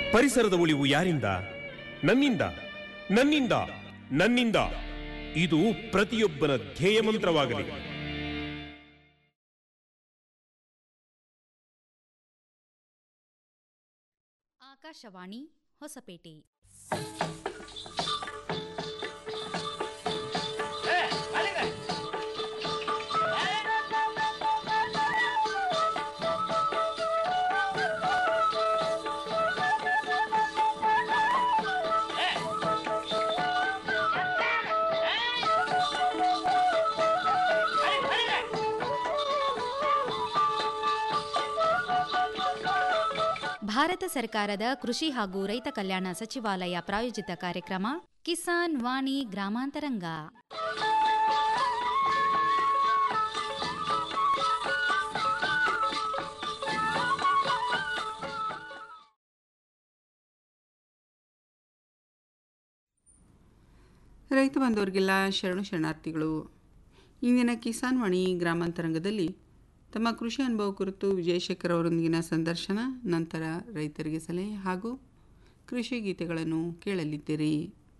ಪರಿಸರದ ಉಳಿವು ಯಾರಿಂದ ನನ್ನಿಂದ ನನ್ನಿಂದ ನನ್ನಿಂದ ಇದು ಪ್ರತಿಯೊಬ್ಬನ ಧ್ಯೇಯ ಮಂತ್ರವಾಗಲಿ ಆಕಾಶವಾಣಿ ಹೊಸಪೇಟೆ ಭಾರತ ಸರ್ಕಾರದ ಕೃಷಿ ಹಾಗೂ ರೈತ ಕಲ್ಯಾಣ ಸಚಿವಾಲಯ ಪ್ರಾಯೋಜಿತ ಕಾರ್ಯಕ್ರಮ ಕಿಸಾನ್ ವಾಣಿ ಗ್ರಾಮಾಂತರಂಗ ರೈತ ಬಾಂಧವರಿಗೆಲ್ಲ ಶರಣು ಶರಣಾರ್ಥಿಗಳು ಇಂದಿನ ಕಿಸಾನ್ ವಾಣಿ ಗ್ರಾಮಾಂತರಂಗದಲ್ಲಿ ತಮ್ಮ ಕೃಷಿ ಅನುಭವ ಕುರಿತು ವಿಜಯಶೇಖರ್ ಅವರೊಂದಿಗಿನ ಸಂದರ್ಶನ ನಂತರ ರೈತರಿಗೆ ಸಲಹೆ ಹಾಗೂ ಕೃಷಿ ಗೀತೆಗಳನ್ನು ಕೇಳಲಿದ್ದೀರಿ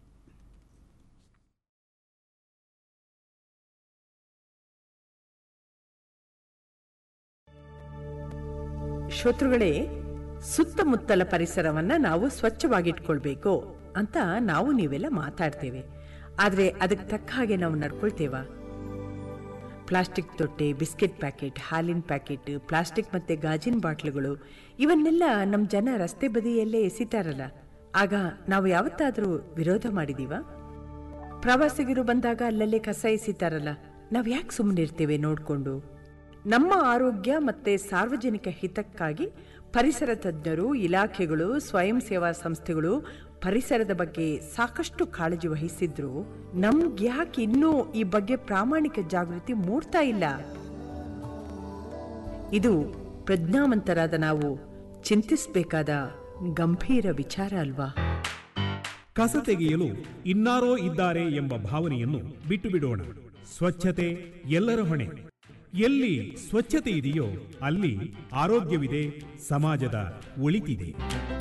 ಶ್ರೋತೃಗಳೇ ಸುತ್ತಮುತ್ತಲ ಪರಿಸರವನ್ನ ನಾವು ಸ್ವಚ್ಛವಾಗಿಟ್ಕೊಳ್ಬೇಕು ಅಂತ ನಾವು ನೀವೆಲ್ಲ ಮಾತಾಡ್ತೇವೆ ಆದ್ರೆ ಅದಕ್ಕೆ ತಕ್ಕ ಹಾಗೆ ನಾವು ನಡ್ಕೊಳ್ತೇವಾ ಪ್ಲಾಸ್ಟಿಕ್ ತೊಟ್ಟೆ ಬಿಸ್ಕೆಟ್ ಪ್ಯಾಕೆಟ್ ಹಾಲಿನ ಪ್ಯಾಕೆಟ್ ಪ್ಲಾಸ್ಟಿಕ್ ಮತ್ತೆ ಗಾಜಿನ ಬಾಟ್ಲುಗಳು ಇವನ್ನೆಲ್ಲ ನಮ್ಮ ಜನ ರಸ್ತೆ ಬದಿಯಲ್ಲೇ ಎಸಿತಾರಲ್ಲ ಆಗ ನಾವು ಯಾವತ್ತಾದರೂ ವಿರೋಧ ಮಾಡಿದೀವ ಪ್ರವಾಸಿಗರು ಬಂದಾಗ ಅಲ್ಲಲ್ಲೇ ಕಸ ಎಸಿತಾರಲ್ಲ ನಾವು ಯಾಕೆ ಸುಮ್ಮನೆ ಇರ್ತೇವೆ ನೋಡ್ಕೊಂಡು ನಮ್ಮ ಆರೋಗ್ಯ ಮತ್ತೆ ಸಾರ್ವಜನಿಕ ಹಿತಕ್ಕಾಗಿ ಪರಿಸರ ತಜ್ಞರು ಇಲಾಖೆಗಳು ಸ್ವಯಂ ಸೇವಾ ಸಂಸ್ಥೆಗಳು ಪರಿಸರದ ಬಗ್ಗೆ ಸಾಕಷ್ಟು ಕಾಳಜಿ ವಹಿಸಿದ್ರು ನಮ್ಗೆ ಯಾಕೆ ಇನ್ನೂ ಈ ಬಗ್ಗೆ ಪ್ರಾಮಾಣಿಕ ಜಾಗೃತಿ ಮೂಡ್ತಾ ಇಲ್ಲ ಇದು ಪ್ರಜ್ಞಾವಂತರಾದ ನಾವು ಚಿಂತಿಸಬೇಕಾದ ಗಂಭೀರ ವಿಚಾರ ಅಲ್ವಾ ಕಸ ತೆಗೆಯಲು ಇನ್ನಾರೋ ಇದ್ದಾರೆ ಎಂಬ ಭಾವನೆಯನ್ನು ಬಿಟ್ಟು ಬಿಡೋಣ ಸ್ವಚ್ಛತೆ ಎಲ್ಲರ ಹೊಣೆ ಎಲ್ಲಿ ಸ್ವಚ್ಛತೆ ಇದೆಯೋ ಅಲ್ಲಿ ಆರೋಗ್ಯವಿದೆ ಸಮಾಜದ ಒಳಿತಿದೆ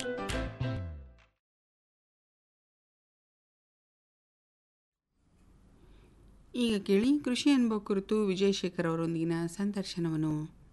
ಈಗ ಕೇಳಿ ಕೃಷಿ ಅನುಭವ ಕುರಿತು ವಿಜಯಶೇಖರ್ ಅವರೊಂದಿಗಿನ ಸಂದರ್ಶನವನ್ನು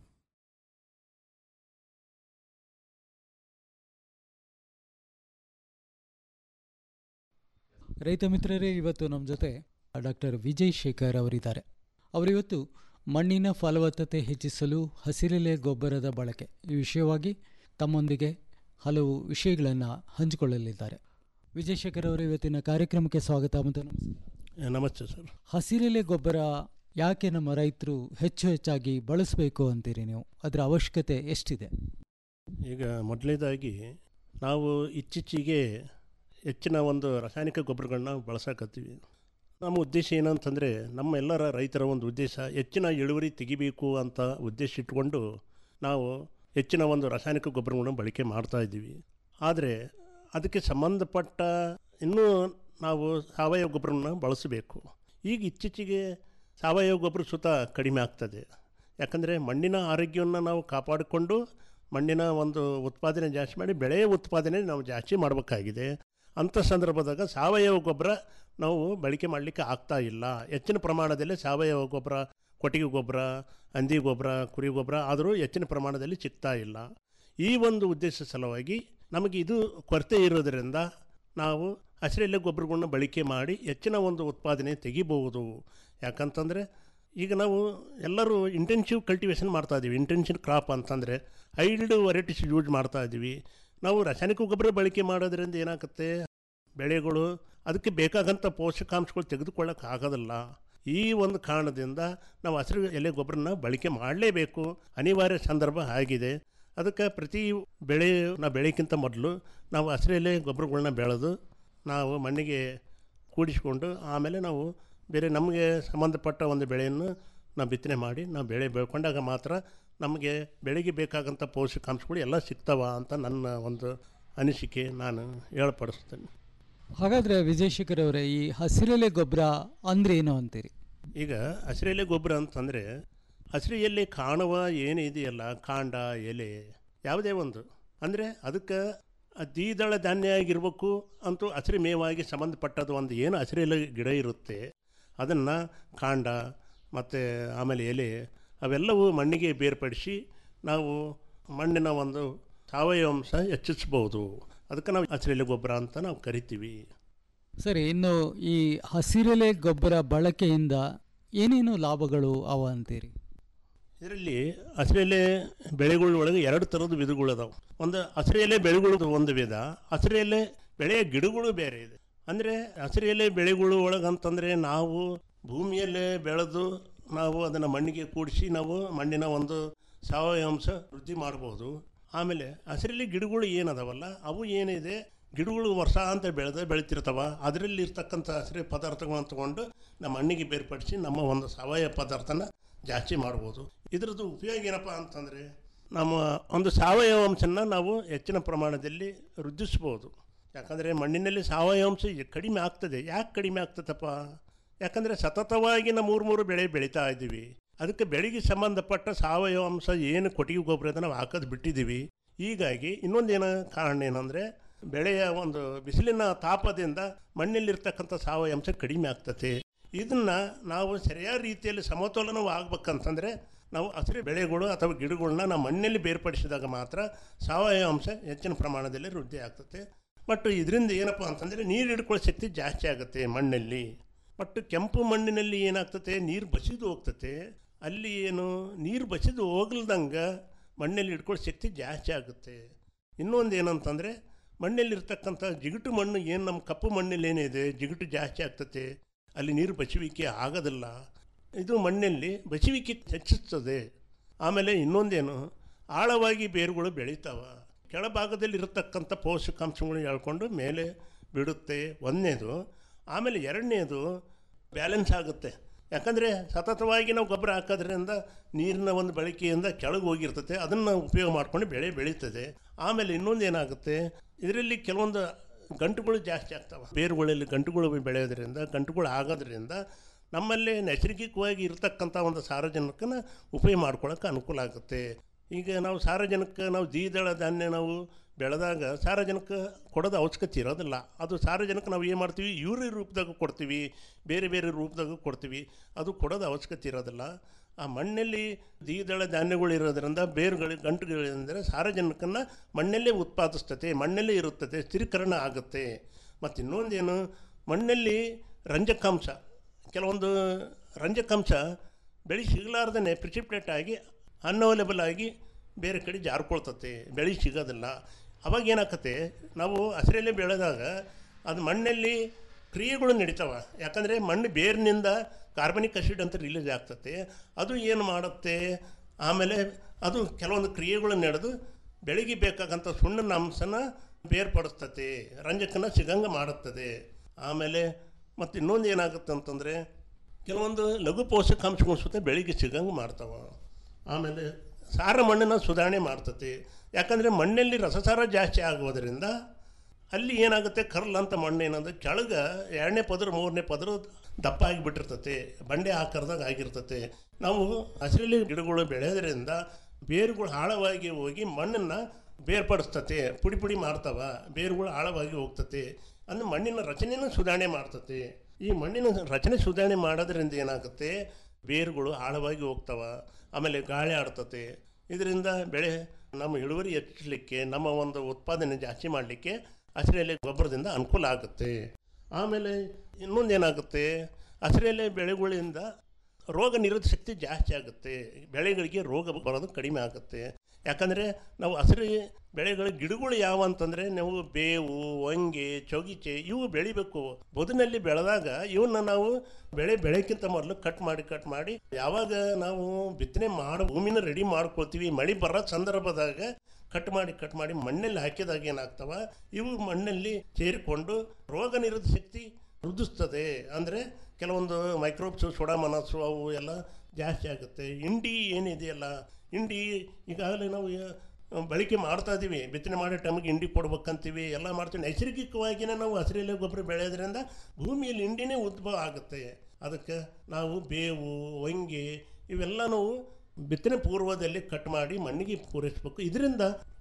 ರೈತ ಮಿತ್ರರೇ ಇವತ್ತು ನಮ್ಮ ಜೊತೆ ಡಾಕ್ಟರ್ ವಿಜಯ್ ಶೇಖರ್ ಅವರಿದ್ದಾರೆ ಅವರಿವತ್ತು ಮಣ್ಣಿನ ಫಲವತ್ತತೆ ಹೆಚ್ಚಿಸಲು ಹಸಿರೆಲೆ ಗೊಬ್ಬರದ ಬಳಕೆ ಈ ವಿಷಯವಾಗಿ ತಮ್ಮೊಂದಿಗೆ ಹಲವು ವಿಷಯಗಳನ್ನು ಹಂಚಿಕೊಳ್ಳಲಿದ್ದಾರೆ ವಿಜಯ್ ಶೇಖರ್ ಅವರ ಇವತ್ತಿನ ಕಾರ್ಯಕ್ರಮಕ್ಕೆ ಸ್ವಾಗತ ಮತ್ತು ನಮಸ್ಕಾರ ನಮಸ್ತೆ ಸರ್ ಹಸಿರೆಲೆ ಗೊಬ್ಬರ ಯಾಕೆ ನಮ್ಮ ರೈತರು ಹೆಚ್ಚು ಹೆಚ್ಚಾಗಿ ಬಳಸಬೇಕು ಅಂತೀರಿ ನೀವು ಅದರ ಅವಶ್ಯಕತೆ ಎಷ್ಟಿದೆ ಈಗ ಮೊದಲನೇದಾಗಿ ನಾವು ಇತ್ತೀಚೆಗೆ ಹೆಚ್ಚಿನ ಒಂದು ರಾಸಾಯನಿಕ ಗೊಬ್ಬರಗಳನ್ನ ಬಳಸಕತ್ತೀವಿ ನಮ್ಮ ಉದ್ದೇಶ ಏನಂತಂದರೆ ನಮ್ಮ ಎಲ್ಲರ ರೈತರ ಒಂದು ಉದ್ದೇಶ ಹೆಚ್ಚಿನ ಇಳುವರಿ ತೆಗಿಬೇಕು ಅಂತ ಉದ್ದೇಶ ಇಟ್ಕೊಂಡು ನಾವು ಹೆಚ್ಚಿನ ಒಂದು ರಾಸಾಯನಿಕ ಗೊಬ್ಬರಗಳನ್ನು ಬಳಕೆ ಮಾಡ್ತಾ ಇದ್ದೀವಿ ಆದರೆ ಅದಕ್ಕೆ ಸಂಬಂಧಪಟ್ಟ ಇನ್ನೂ ನಾವು ಸಾವಯವ ಗೊಬ್ಬರವನ್ನು ಬಳಸಬೇಕು ಈಗ ಇತ್ತೀಚೆಗೆ ಸಾವಯವ ಗೊಬ್ಬರ ಸುತ ಕಡಿಮೆ ಆಗ್ತದೆ ಯಾಕಂದರೆ ಮಣ್ಣಿನ ಆರೋಗ್ಯವನ್ನು ನಾವು ಕಾಪಾಡಿಕೊಂಡು ಮಣ್ಣಿನ ಒಂದು ಉತ್ಪಾದನೆ ಜಾಸ್ತಿ ಮಾಡಿ ಬೆಳೆಯ ಉತ್ಪಾದನೆ ನಾವು ಜಾಸ್ತಿ ಮಾಡಬೇಕಾಗಿದೆ ಅಂಥ ಸಂದರ್ಭದಾಗ ಸಾವಯವ ಗೊಬ್ಬರ ನಾವು ಬಳಕೆ ಮಾಡಲಿಕ್ಕೆ ಆಗ್ತಾ ಇಲ್ಲ ಹೆಚ್ಚಿನ ಪ್ರಮಾಣದಲ್ಲಿ ಸಾವಯವ ಗೊಬ್ಬರ ಕೊಟ್ಟಿಗೆ ಗೊಬ್ಬರ ಹಂದಿ ಗೊಬ್ಬರ ಕುರಿ ಗೊಬ್ಬರ ಆದರೂ ಹೆಚ್ಚಿನ ಪ್ರಮಾಣದಲ್ಲಿ ಸಿಗ್ತಾ ಇಲ್ಲ ಈ ಒಂದು ಉದ್ದೇಶ ಸಲುವಾಗಿ ನಮಗೆ ಇದು ಕೊರತೆ ಇರೋದರಿಂದ ನಾವು ಹಸಿರೆಲೆ ಗೊಬ್ಬರಗಳನ್ನ ಬಳಕೆ ಮಾಡಿ ಹೆಚ್ಚಿನ ಒಂದು ಉತ್ಪಾದನೆ ತೆಗಿಬಹುದು ಯಾಕಂತಂದರೆ ಈಗ ನಾವು ಎಲ್ಲರೂ ಇಂಟೆನ್ಸಿವ್ ಕಲ್ಟಿವೇಷನ್ ಮಾಡ್ತಾ ಇದ್ದೀವಿ ಇಂಟೆನ್ಸಿವ್ ಕ್ರಾಪ್ ಅಂತಂದರೆ ಐಲ್ಡ್ ವೆರೈಟೀಸ್ ಯೂಸ್ ಮಾಡ್ತಾ ಇದ್ದೀವಿ ನಾವು ರಾಸಾಯನಿಕ ಗೊಬ್ಬರ ಬಳಕೆ ಮಾಡೋದ್ರಿಂದ ಏನಾಗುತ್ತೆ ಬೆಳೆಗಳು ಅದಕ್ಕೆ ಬೇಕಾಗಂಥ ಪೋಷಕಾಂಶಗಳು ತೆಗೆದುಕೊಳ್ಳೋಕೆ ಆಗೋದಿಲ್ಲ ಈ ಒಂದು ಕಾರಣದಿಂದ ನಾವು ಹಸಿರು ಎಲೆ ಗೊಬ್ಬರನ ಬಳಕೆ ಮಾಡಲೇಬೇಕು ಅನಿವಾರ್ಯ ಸಂದರ್ಭ ಆಗಿದೆ ಅದಕ್ಕೆ ಪ್ರತಿ ಬೆಳೆ ನಾವು ಬೆಳೆಯಕ್ಕಿಂತ ಮೊದಲು ನಾವು ಹಸಿರು ಎಲೆ ಗೊಬ್ಬರಗಳನ್ನ ಬೆಳೆದು ನಾವು ಮಣ್ಣಿಗೆ ಕೂಡಿಸಿಕೊಂಡು ಆಮೇಲೆ ನಾವು ಬೇರೆ ನಮಗೆ ಸಂಬಂಧಪಟ್ಟ ಒಂದು ಬೆಳೆಯನ್ನು ನಾವು ಬಿತ್ತನೆ ಮಾಡಿ ನಾವು ಬೆಳೆ ಬೆಳ್ಕೊಂಡಾಗ ಮಾತ್ರ ನಮಗೆ ಬೆಳೆಗೆ ಬೇಕಾಗಂಥ ಪೋಷಕಾಂಶಗಳು ಎಲ್ಲ ಸಿಗ್ತಾವ ಅಂತ ನನ್ನ ಒಂದು ಅನಿಸಿಕೆ ನಾನು ಹೇಳ್ಪಡಿಸ್ತೇನೆ ಹಾಗಾದರೆ ವಿಜಯಶೇಖರ್ ಅವರೇ ಈ ಹಸಿರೆಲೆ ಗೊಬ್ಬರ ಅಂದ್ರೆ ಏನು ಅಂತೀರಿ ಈಗ ಹಸಿರೆಲೆ ಗೊಬ್ಬರ ಅಂತಂದರೆ ಹಸಿರೆಯಲ್ಲಿ ಕಾಣುವ ಏನು ಇದೆಯಲ್ಲ ಕಾಂಡ ಎಲೆ ಯಾವುದೇ ಒಂದು ಅಂದರೆ ಅದಕ್ಕೆ ಆ ದ್ವಿದಳ ಧಾನ್ಯ ಆಗಿರ್ಬೇಕು ಅಂತೂ ಹಸಿರು ಮೇವಾಗಿ ಸಂಬಂಧಪಟ್ಟದ್ದು ಒಂದು ಏನು ಹಸಿರೆಲೆ ಗಿಡ ಇರುತ್ತೆ ಅದನ್ನು ಕಾಂಡ ಮತ್ತು ಆಮೇಲೆ ಎಲೆ ಅವೆಲ್ಲವೂ ಮಣ್ಣಿಗೆ ಬೇರ್ಪಡಿಸಿ ನಾವು ಮಣ್ಣಿನ ಒಂದು ಸಾವಯವ ಅಂಶ ಹೆಚ್ಚಿಸ್ಬೋದು ಅದಕ್ಕೆ ನಾವು ಹಸಿರೆಲೆ ಗೊಬ್ಬರ ಅಂತ ನಾವು ಕರಿತೀವಿ ಸರಿ ಇನ್ನು ಈ ಹಸಿರೆಲೆ ಗೊಬ್ಬರ ಬಳಕೆಯಿಂದ ಏನೇನು ಲಾಭಗಳು ಅವ ಅಂತೀರಿ ಇದರಲ್ಲಿ ಹಸಿರೆಲೆ ಬೆಳೆಗಳ ಒಳಗೆ ಎರಡು ಥರದ ವಿಧಗಳು ಅದಾವೆ ಒಂದು ಹಸಿರೆಲೆ ಬೆಳೆಗಳು ಒಂದು ವಿಧ ಹಸಿರೆಲೆ ಬೆಳೆಯ ಗಿಡಗಳು ಬೇರೆ ಇದೆ ಅಂದರೆ ಹಸಿರೆಲೆ ಬೆಳೆಗಳು ಒಳಗೆ ಅಂತಂದರೆ ನಾವು ಭೂಮಿಯಲ್ಲೇ ಬೆಳೆದು ನಾವು ಅದನ್ನು ಮಣ್ಣಿಗೆ ಕೂಡಿಸಿ ನಾವು ಮಣ್ಣಿನ ಒಂದು ಸಾವಯವ ಅಂಶ ವೃದ್ಧಿ ಮಾಡ್ಬೋದು ಆಮೇಲೆ ಹಸಿರೆಲೆ ಗಿಡಗಳು ಏನದಾವಲ್ಲ ಅವು ಏನಿದೆ ಗಿಡಗಳು ವರ್ಷ ಅಂತ ಬೆಳೆದ ಬೆಳಿತಿರ್ತಾವ ಅದರಲ್ಲಿ ಇರ್ತಕ್ಕಂಥ ಹಸಿರು ಪದಾರ್ಥಗಳನ್ನ ತಗೊಂಡು ನಮ್ಮ ಮಣ್ಣಿಗೆ ಬೇರ್ಪಡಿಸಿ ನಮ್ಮ ಒಂದು ಸಾವಯವ ಪದಾರ್ಥನ ಜಾಸ್ತಿ ಮಾಡ್ಬೋದು ಇದ್ರದ್ದು ಉಪಯೋಗ ಏನಪ್ಪ ಅಂತಂದರೆ ನಮ್ಮ ಒಂದು ಸಾವಯವ ಅಂಶನ ನಾವು ಹೆಚ್ಚಿನ ಪ್ರಮಾಣದಲ್ಲಿ ವೃದ್ಧಿಸ್ಬೋದು ಯಾಕಂದರೆ ಮಣ್ಣಿನಲ್ಲಿ ಸಾವಯವ ಅಂಶ ಕಡಿಮೆ ಆಗ್ತದೆ ಯಾಕೆ ಕಡಿಮೆ ಆಗ್ತದಪ್ಪ ಯಾಕಂದರೆ ಸತತವಾಗಿ ನಾವು ಮೂರು ಮೂರು ಬೆಳೆ ಬೆಳೀತಾ ಇದ್ದೀವಿ ಅದಕ್ಕೆ ಬೆಳೆಗೆ ಸಂಬಂಧಪಟ್ಟ ಸಾವಯವ ಅಂಶ ಏನು ಕೊಟ್ಟಿಗೆ ಗೊಬ್ಬರದ ನಾವು ಹಾಕೋದು ಬಿಟ್ಟಿದ್ದೀವಿ ಹೀಗಾಗಿ ಇನ್ನೊಂದೇನು ಕಾರಣ ಏನಂದರೆ ಬೆಳೆಯ ಒಂದು ಬಿಸಿಲಿನ ತಾಪದಿಂದ ಮಣ್ಣಲ್ಲಿರ್ತಕ್ಕಂಥ ಸಾವಯವ ಅಂಶ ಕಡಿಮೆ ಆಗ್ತದೆ ಇದನ್ನು ನಾವು ಸರಿಯಾದ ರೀತಿಯಲ್ಲಿ ಸಮತೋಲನವಾಗಬೇಕಂತಂದರೆ ನಾವು ಹಸಿರು ಬೆಳೆಗಳು ಅಥವಾ ಗಿಡಗಳನ್ನ ನಾವು ಮಣ್ಣಲ್ಲಿ ಬೇರ್ಪಡಿಸಿದಾಗ ಮಾತ್ರ ಸಾವಯವ ಅಂಶ ಹೆಚ್ಚಿನ ಪ್ರಮಾಣದಲ್ಲಿ ವೃದ್ಧಿ ಆಗ್ತದೆ ಬಟ್ ಇದರಿಂದ ಏನಪ್ಪ ಅಂತಂದರೆ ನೀರು ಹಿಡ್ಕೊಳ್ಳೋ ಶಕ್ತಿ ಜಾಸ್ತಿ ಆಗುತ್ತೆ ಮಣ್ಣಲ್ಲಿ ಬಟ್ ಕೆಂಪು ಮಣ್ಣಿನಲ್ಲಿ ಏನಾಗ್ತದೆ ನೀರು ಬಸಿದು ಹೋಗ್ತತೆ ಅಲ್ಲಿ ಏನು ನೀರು ಬಸಿದು ಹೋಗ್ಲ್ದಂಗೆ ಮಣ್ಣಲ್ಲಿ ಹಿಡ್ಕೊಳ್ಳೋ ಶಕ್ತಿ ಜಾಸ್ತಿ ಆಗುತ್ತೆ ಇನ್ನೊಂದು ಏನಂತಂದರೆ ಮಣ್ಣಲ್ಲಿರ್ತಕ್ಕಂಥ ಜಿಗುಟು ಮಣ್ಣು ಏನು ನಮ್ಮ ಕಪ್ಪು ಮಣ್ಣಲ್ಲಿ ಏನಿದೆ ಜಿಗುಟು ಜಾಸ್ತಿ ಆಗ್ತತೆ ಅಲ್ಲಿ ನೀರು ಬಸುವಿಕೆ ಆಗೋದಿಲ್ಲ ಇದು ಮಣ್ಣಲ್ಲಿ ಬಸುವಿಕೆ ಹೆಚ್ಚಿಸ್ತದೆ ಆಮೇಲೆ ಇನ್ನೊಂದೇನು ಆಳವಾಗಿ ಬೇರುಗಳು ಬೆಳೀತಾವ ಕೆಳಭಾಗದಲ್ಲಿ ಇರತಕ್ಕಂಥ ಪೋಷಕಾಂಶಗಳು ಹೇಳ್ಕೊಂಡು ಮೇಲೆ ಬಿಡುತ್ತೆ ಒಂದನೇದು ಆಮೇಲೆ ಎರಡನೇದು ಬ್ಯಾಲೆನ್ಸ್ ಆಗುತ್ತೆ ಯಾಕಂದರೆ ಸತತವಾಗಿ ನಾವು ಗೊಬ್ಬರ ಹಾಕೋದ್ರಿಂದ ನೀರಿನ ಒಂದು ಬಳಕೆಯಿಂದ ಕೆಳಗೆ ಹೋಗಿರ್ತದೆ ಅದನ್ನು ಉಪಯೋಗ ಮಾಡ್ಕೊಂಡು ಬೆಳೆ ಬೆಳೀತದೆ ಆಮೇಲೆ ಇನ್ನೊಂದು ಏನಾಗುತ್ತೆ ಇದರಲ್ಲಿ ಕೆಲವೊಂದು ಗಂಟುಗಳು ಜಾಸ್ತಿ ಆಗ್ತವೆ ಬೇರುಗಳಲ್ಲಿ ಗಂಟುಗಳು ಬೆಳೆಯೋದ್ರಿಂದ ಗಂಟುಗಳು ಆಗೋದ್ರಿಂದ ನಮ್ಮಲ್ಲಿ ನೈಸರ್ಗಿಕವಾಗಿ ಇರತಕ್ಕಂಥ ಒಂದು ಸಾರಜನಕನ ಉಪಯೋಗ ಮಾಡ್ಕೊಳ್ಳೋಕೆ ಅನುಕೂಲ ಆಗುತ್ತೆ ಈಗ ನಾವು ಸಾರಜನಕ ನಾವು ದ್ವಿದಳ ಧಾನ್ಯ ನಾವು ಬೆಳೆದಾಗ ಸಾರಜನಕ ಕೊಡೋದು ಅವಶ್ಯಕತೆ ಇರೋದಿಲ್ಲ ಅದು ಸಾರಜನಕ ನಾವು ಏನು ಮಾಡ್ತೀವಿ ಯೂರಿ ರೂಪದಾಗ ಕೊಡ್ತೀವಿ ಬೇರೆ ಬೇರೆ ರೂಪದಾಗ ಕೊಡ್ತೀವಿ ಅದು ಕೊಡೋದು ಅವಶ್ಯಕತೆ ಇರೋದಿಲ್ಲ ಆ ಮಣ್ಣಲ್ಲಿ ದ್ವಿದಳ ಧಾನ್ಯಗಳು ಇರೋದ್ರಿಂದ ಬೇರುಗಳು ಗಂಟುಗಳಿಂದರೆ ಸಾರಜನಕನ ಮಣ್ಣಲ್ಲೇ ಉತ್ಪಾದಿಸ್ತತೆ ಮಣ್ಣಲ್ಲೇ ಇರುತ್ತದೆ ಸ್ಥಿರೀಕರಣ ಆಗುತ್ತೆ ಮತ್ತು ಇನ್ನೊಂದೇನು ಮಣ್ಣಲ್ಲಿ ರಂಜಕಾಂಶ ಕೆಲವೊಂದು ರಂಜಕಾಂಶ ಬೆಳೆ ಸಿಗಲಾರ್ದೇ ಪ್ರಿಸಿಪ್ಟೇಟ್ ಆಗಿ ಅನ್ಅವೈಲೇಬಲ್ ಆಗಿ ಬೇರೆ ಕಡೆ ಜಾರ್ಕೊಳ್ತತೆ ಬೆಳೆ ಸಿಗೋದಿಲ್ಲ ಅವಾಗ ಏನಾಕತ್ತೆ ನಾವು ಹಸಿರಲ್ಲೇ ಬೆಳೆದಾಗ ಅದು ಮಣ್ಣಲ್ಲಿ ಕ್ರಿಯೆಗಳು ನಡೀತಾವೆ ಯಾಕಂದರೆ ಮಣ್ಣು ಬೇರಿನಿಂದ ಕಾರ್ಬನಿಕ್ ಆಸಿಡ್ ಅಂತ ರಿಲೀಸ್ ಆಗ್ತತೆ ಅದು ಏನು ಮಾಡುತ್ತೆ ಆಮೇಲೆ ಅದು ಕೆಲವೊಂದು ಕ್ರಿಯೆಗಳು ನಡೆದು ಬೆಳೆಗೆ ಬೇಕಾಗಂಥ ಸುಣ್ಣನ ಅಂಶನ ಬೇರ್ಪಡಿಸ್ತತೆ ರಂಜಕನ ಸಿಗಂಗೆ ಮಾಡುತ್ತದೆ ಆಮೇಲೆ ಮತ್ತು ಇನ್ನೊಂದು ಏನಾಗುತ್ತೆ ಅಂತಂದರೆ ಕೆಲವೊಂದು ಲಘು ಪೋಷಕಾಂಶಗಳು ಸುತ್ತ ಬೆಳೆಗೆ ಸಿಗಂಗೆ ಮಾಡ್ತಾವೆ ಆಮೇಲೆ ಸಾರ ಮಣ್ಣನ್ನು ಸುಧಾರಣೆ ಮಾಡ್ತತಿ ಯಾಕಂದರೆ ಮಣ್ಣಲ್ಲಿ ರಸಸಾರ ಜಾಸ್ತಿ ಆಗೋದ್ರಿಂದ ಅಲ್ಲಿ ಏನಾಗುತ್ತೆ ಕರ್ಲ್ ಅಂತ ಮಣ್ಣು ಏನಂದ್ರೆ ಕೆಳಗೆ ಎರಡನೇ ಪದರ ಮೂರನೇ ಪದರ ದಪ್ಪ ಆಗಿಬಿಟ್ಟಿರ್ತತೆ ಬಂಡೆ ಆಕಾರದಾಗ ಆಗಿರ್ತತೆ ನಾವು ಹಸಿರಲ್ಲಿ ಗಿಡಗಳು ಬೆಳೆಯೋದ್ರಿಂದ ಬೇರುಗಳು ಆಳವಾಗಿ ಹೋಗಿ ಮಣ್ಣನ್ನು ಬೇರ್ಪಡಿಸ್ತತೆ ಪುಡಿ ಪುಡಿ ಮಾಡ್ತಾವ ಬೇರುಗಳು ಆಳವಾಗಿ ಹೋಗ್ತತೆ ಅಂದ್ರೆ ಮಣ್ಣಿನ ರಚನೆನೂ ಸುಧಾರಣೆ ಮಾಡ್ತತೆ ಈ ಮಣ್ಣಿನ ರಚನೆ ಸುಧಾರಣೆ ಮಾಡೋದ್ರಿಂದ ಏನಾಗುತ್ತೆ ಬೇರುಗಳು ಆಳವಾಗಿ ಹೋಗ್ತಾವ ಆಮೇಲೆ ಗಾಳಿ ಆಡ್ತತೆ ಇದರಿಂದ ಬೆಳೆ ನಮ್ಮ ಇಳುವರಿ ಹೆಚ್ಚಲಿಕ್ಕೆ ನಮ್ಮ ಒಂದು ಉತ್ಪಾದನೆ ಜಾಸ್ತಿ ಮಾಡಲಿಕ್ಕೆ ಹಸಿರೆಲೆ ಗೊಬ್ಬರದಿಂದ ಅನುಕೂಲ ಆಗುತ್ತೆ ಆಮೇಲೆ ಇನ್ನೊಂದು ಏನಾಗುತ್ತೆ ಹಸಿರೆಲೆ ಬೆಳೆಗಳಿಂದ ರೋಗ ನಿರೋಧಕ ಶಕ್ತಿ ಜಾಸ್ತಿ ಆಗುತ್ತೆ ಬೆಳೆಗಳಿಗೆ ರೋಗ ಬರೋದು ಕಡಿಮೆ ಆಗುತ್ತೆ ಯಾಕಂದರೆ ನಾವು ಹಸಿರು ಬೆಳೆಗಳ ಗಿಡಗಳು ಯಾವ ಅಂತಂದರೆ ನಾವು ಬೇವು ಹೊಂಗೆ ಚೌಗಿಚೆ ಇವು ಬೆಳಿಬೇಕು ಬದುನಲ್ಲಿ ಬೆಳೆದಾಗ ಇವನ್ನ ನಾವು ಬೆಳೆ ಬೆಳೆಕ್ಕಿಂತ ಮೊದಲು ಕಟ್ ಮಾಡಿ ಕಟ್ ಮಾಡಿ ಯಾವಾಗ ನಾವು ಬಿತ್ತನೆ ಮಾಡೋ ಭೂಮಿನ ರೆಡಿ ಮಾಡ್ಕೊಳ್ತೀವಿ ಮಳೆ ಬರೋ ಸಂದರ್ಭದಾಗ ಕಟ್ ಮಾಡಿ ಕಟ್ ಮಾಡಿ ಮಣ್ಣಲ್ಲಿ ಹಾಕಿದಾಗ ಏನಾಗ್ತವ ಇವು ಮಣ್ಣಲ್ಲಿ ಸೇರಿಕೊಂಡು ರೋಗ ನಿರೋಧಕ ಶಕ್ತಿ ವೃದ್ಧಿಸ್ತದೆ ಅಂದರೆ ಕೆಲವೊಂದು ಮೈಕ್ರೋಬ್ಸು ಸೊಡಾಮನಸ್ಸು ಅವು ಎಲ್ಲ ಜಾಸ್ತಿ ಆಗುತ್ತೆ ಇಂಡಿ ಏನಿದೆಯಲ್ಲ ಇಂಡಿ ಈಗಾಗಲೇ ನಾವು ಯ- ಬಳಕೆ ಮಾಡ್ತಾ ಇದ್ದೀವಿ ಬಿತ್ತನೆ ಮಾಡೋ ಟೈಮಿಗೆ ಇಂಡಿ ಕೊಡ್ಬೇಕಂತೀವಿ ಎಲ್ಲ ಮಾಡ್ತೀವಿ ನೈಸರ್ಗಿಕವಾಗಿಯೇ ನಾವು ಹಸಿರೆಲೆ ಗೊಬ್ಬರ ಬೆಳೆಯೋದ್ರಿಂದ ಭೂಮಿಯಲ್ಲಿ ಇಂಡಿನೇ ಉದ್ಭವ ಆಗುತ್ತೆ ಅದಕ್ಕೆ ನಾವು ಬೇವು ಹೊಂಗೆ ಇವೆಲ್ಲ ನಾವು ಬಿತ್ತನೆ ಪೂರ್ವದಲ್ಲಿ ಕಟ್ ಮಾಡಿ ಮಣ್ಣಿಗೆ ಪೂರೈಸಬೇಕು ಇದರಿಂದ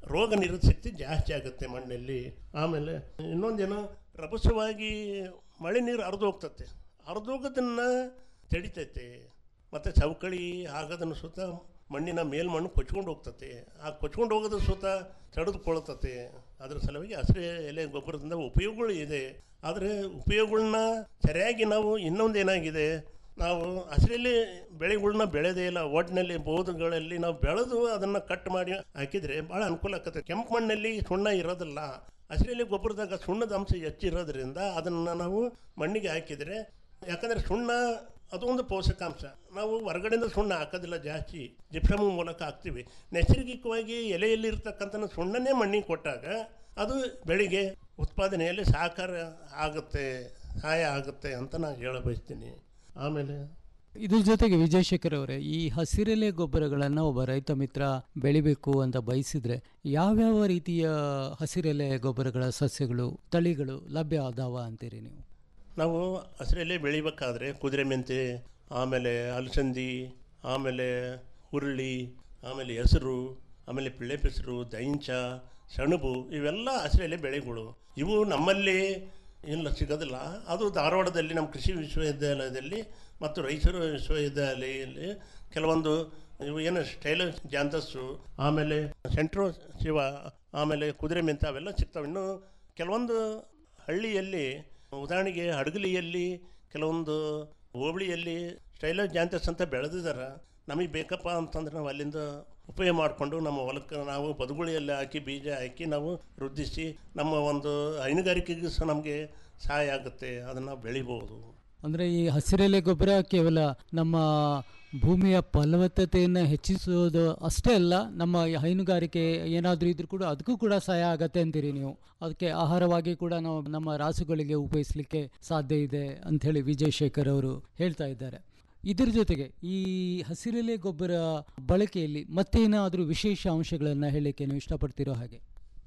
ರೋಗ ನಿರೋಧಕ ಶಕ್ತಿ ಜಾಸ್ತಿ ಆಗುತ್ತೆ ಮಣ್ಣಲ್ಲಿ ಆಮೇಲೆ ಇನ್ನೊಂದೇನು ರಭಸವಾಗಿ ಮಳೆ ನೀರು ಹರಿದು ಹೋಗ್ತತೆ ಹರಿದು ಹೋಗೋದನ್ನು ತಡಿತೈತೆ ಮತ್ತು ಸವಕಳಿ ಆಗೋದನ್ನು ಸುತ್ತ ಮಣ್ಣಿನ ಮೇಲ್ಮಣ್ಣು ಕೊಚ್ಕೊಂಡು ಹೋಗ್ತತೆ ಆ ಕೊಚ್ಕೊಂಡು ಹೋಗೋದು ಸುತ್ತ ತಡೆದುಕೊಳ್ತತೆ ಅದ್ರ ಸಲುವಾಗಿ ಹಸಿರು ಎಲೆ ಗೊಬ್ಬರದಿಂದ ಉಪಯೋಗಗಳು ಇದೆ ಆದರೆ ಉಪಯೋಗಗಳನ್ನ ಸರಿಯಾಗಿ ನಾವು ಇನ್ನೊಂದು ಏನಾಗಿದೆ ನಾವು ಹಸಿರಲ್ಲಿ ಬೆಳೆಗಳನ್ನ ಬೆಳೆದೇ ಇಲ್ಲ ಒಟ್ಟಿನಲ್ಲಿ ಬೋಧಗಳಲ್ಲಿ ನಾವು ಬೆಳೆದು ಅದನ್ನು ಕಟ್ ಮಾಡಿ ಹಾಕಿದರೆ ಭಾಳ ಅನುಕೂಲ ಆಗ್ತದೆ ಕೆಂಪು ಮಣ್ಣಲ್ಲಿ ಸುಣ್ಣ ಇರೋದಿಲ್ಲ ಹಸಿರಲ್ಲಿ ಗೊಬ್ಬರದಾಗ ಸುಣ್ಣದ ಅಂಶ ಹೆಚ್ಚಿರೋದ್ರಿಂದ ಅದನ್ನು ನಾವು ಮಣ್ಣಿಗೆ ಹಾಕಿದರೆ ಯಾಕಂದರೆ ಸುಣ್ಣ ಅದೊಂದು ಪೋಷಕಾಂಶ ನಾವು ಹೊರಗಡೆಯಿಂದ ಸುಣ್ಣ ಹಾಕೋದಿಲ್ಲ ಜಾಸ್ತಿ ಜಿಪ್ಸಮ್ ಮೂಲಕ ಹಾಕ್ತೀವಿ ನೈಸರ್ಗಿಕವಾಗಿ ಎಲೆಯಲ್ಲಿ ಇರ್ತಕ್ಕಂಥ ಸುಣ್ಣನೇ ಮಣ್ಣಿಗೆ ಕೊಟ್ಟಾಗ ಅದು ಬೆಳೆಗೆ ಉತ್ಪಾದನೆಯಲ್ಲಿ ಸಹಕಾರ ಆಗುತ್ತೆ ಸಹಾಯ ಆಗುತ್ತೆ ಅಂತ ನಾನು ಹೇಳ ಬಯಸ್ತೀನಿ ಆಮೇಲೆ ಇದ್ರ ಜೊತೆಗೆ ವಿಜಯಶೇಖರ್ ಅವರೇ ಈ ಹಸಿರೆಲೆ ಗೊಬ್ಬರಗಳನ್ನು ಒಬ್ಬ ರೈತ ಮಿತ್ರ ಬೆಳಿಬೇಕು ಅಂತ ಬಯಸಿದ್ರೆ ಯಾವ್ಯಾವ ರೀತಿಯ ಹಸಿರೆಲೆ ಗೊಬ್ಬರಗಳ ಸಸ್ಯಗಳು ತಳಿಗಳು ಲಭ್ಯ ಅದಾವ ಅಂತೀರಿ ನೀವು ನಾವು ಹಸಿರಲ್ಲಿ ಬೆಳಿಬೇಕಾದ್ರೆ ಕುದುರೆ ಮೆಂತೆ ಆಮೇಲೆ ಅಲಸಂದಿ ಆಮೇಲೆ ಹುರುಳಿ ಆಮೇಲೆ ಹೆಸರು ಆಮೇಲೆ ಪಿಳ್ಳೆ ಪೆಸರು ದೈಂಚ ಸೆಣಬು ಇವೆಲ್ಲ ಹಸಿರೆಲೆ ಬೆಳೆಗಳು ಇವು ನಮ್ಮಲ್ಲಿ ಇಲ್ಲ ಸಿಗೋದಿಲ್ಲ ಅದು ಧಾರವಾಡದಲ್ಲಿ ನಮ್ಮ ಕೃಷಿ ವಿಶ್ವವಿದ್ಯಾಲಯದಲ್ಲಿ ಮತ್ತು ರಾಯಚೂರು ವಿಶ್ವವಿದ್ಯಾಲಯದಲ್ಲಿ ಕೆಲವೊಂದು ಇವು ಏನು ಸ್ಟೈಲ ಜಾಂತಸ್ಸು ಆಮೇಲೆ ಸೆಂಟ್ರೋ ಶಿವ ಆಮೇಲೆ ಕುದುರೆ ಮೆಂತೆ ಅವೆಲ್ಲ ಸಿಗ್ತವೆ ಇನ್ನು ಕೆಲವೊಂದು ಹಳ್ಳಿಯಲ್ಲಿ ಉದಾಹರಣೆಗೆ ಹಡಗಲಿಯಲ್ಲಿ ಕೆಲವೊಂದು ಹೋಬಳಿಯಲ್ಲಿ ಸ್ಟೈಲರ್ ಜಾಂತಸ್ ಅಂತ ಬೆಳೆದಿದ್ದಾರೆ ನಮಗೆ ಬೇಕಪ್ಪ ಅಂತಂದ್ರೆ ನಾವು ಅಲ್ಲಿಂದ ಉಪಯೋಗ ಮಾಡಿಕೊಂಡು ನಮ್ಮ ಹೊಲಕ್ಕೆ ನಾವು ಬದುಗುಳಿಯಲ್ಲಿ ಹಾಕಿ ಬೀಜ ಹಾಕಿ ನಾವು ವೃದ್ಧಿಸಿ ನಮ್ಮ ಒಂದು ಹೈನುಗಾರಿಕೆಗೂ ಸಹ ನಮಗೆ ಸಹಾಯ ಆಗುತ್ತೆ ಅದನ್ನು ಬೆಳಿಬೋದು ಅಂದರೆ ಈ ಹಸಿರೆಲೆ ಗೊಬ್ಬರ ಕೇವಲ ನಮ್ಮ ಭೂಮಿಯ ಫಲವತ್ತತೆಯನ್ನು ಹೆಚ್ಚಿಸೋದು ಅಷ್ಟೇ ಅಲ್ಲ ನಮ್ಮ ಈ ಹೈನುಗಾರಿಕೆ ಏನಾದರೂ ಇದ್ರೂ ಕೂಡ ಅದಕ್ಕೂ ಕೂಡ ಸಹಾಯ ಆಗತ್ತೆ ಅಂತೀರಿ ನೀವು ಅದಕ್ಕೆ ಆಹಾರವಾಗಿ ಕೂಡ ನಾವು ನಮ್ಮ ರಾಸುಗಳಿಗೆ ಉಪಯೋಗಿಸಲಿಕ್ಕೆ ಸಾಧ್ಯ ಇದೆ ಅಂಥೇಳಿ ವಿಜಯ್ ಶೇಖರ್ ಅವರು ಹೇಳ್ತಾ ಇದ್ದಾರೆ ಇದರ ಜೊತೆಗೆ ಈ ಹಸಿರೆಲೆ ಗೊಬ್ಬರ ಬಳಕೆಯಲ್ಲಿ ಮತ್ತೇನಾದರೂ ವಿಶೇಷ ಅಂಶಗಳನ್ನು ಹೇಳಲಿಕ್ಕೆ ನೀವು ಇಷ್ಟಪಡ್ತಿರೋ ಹಾಗೆ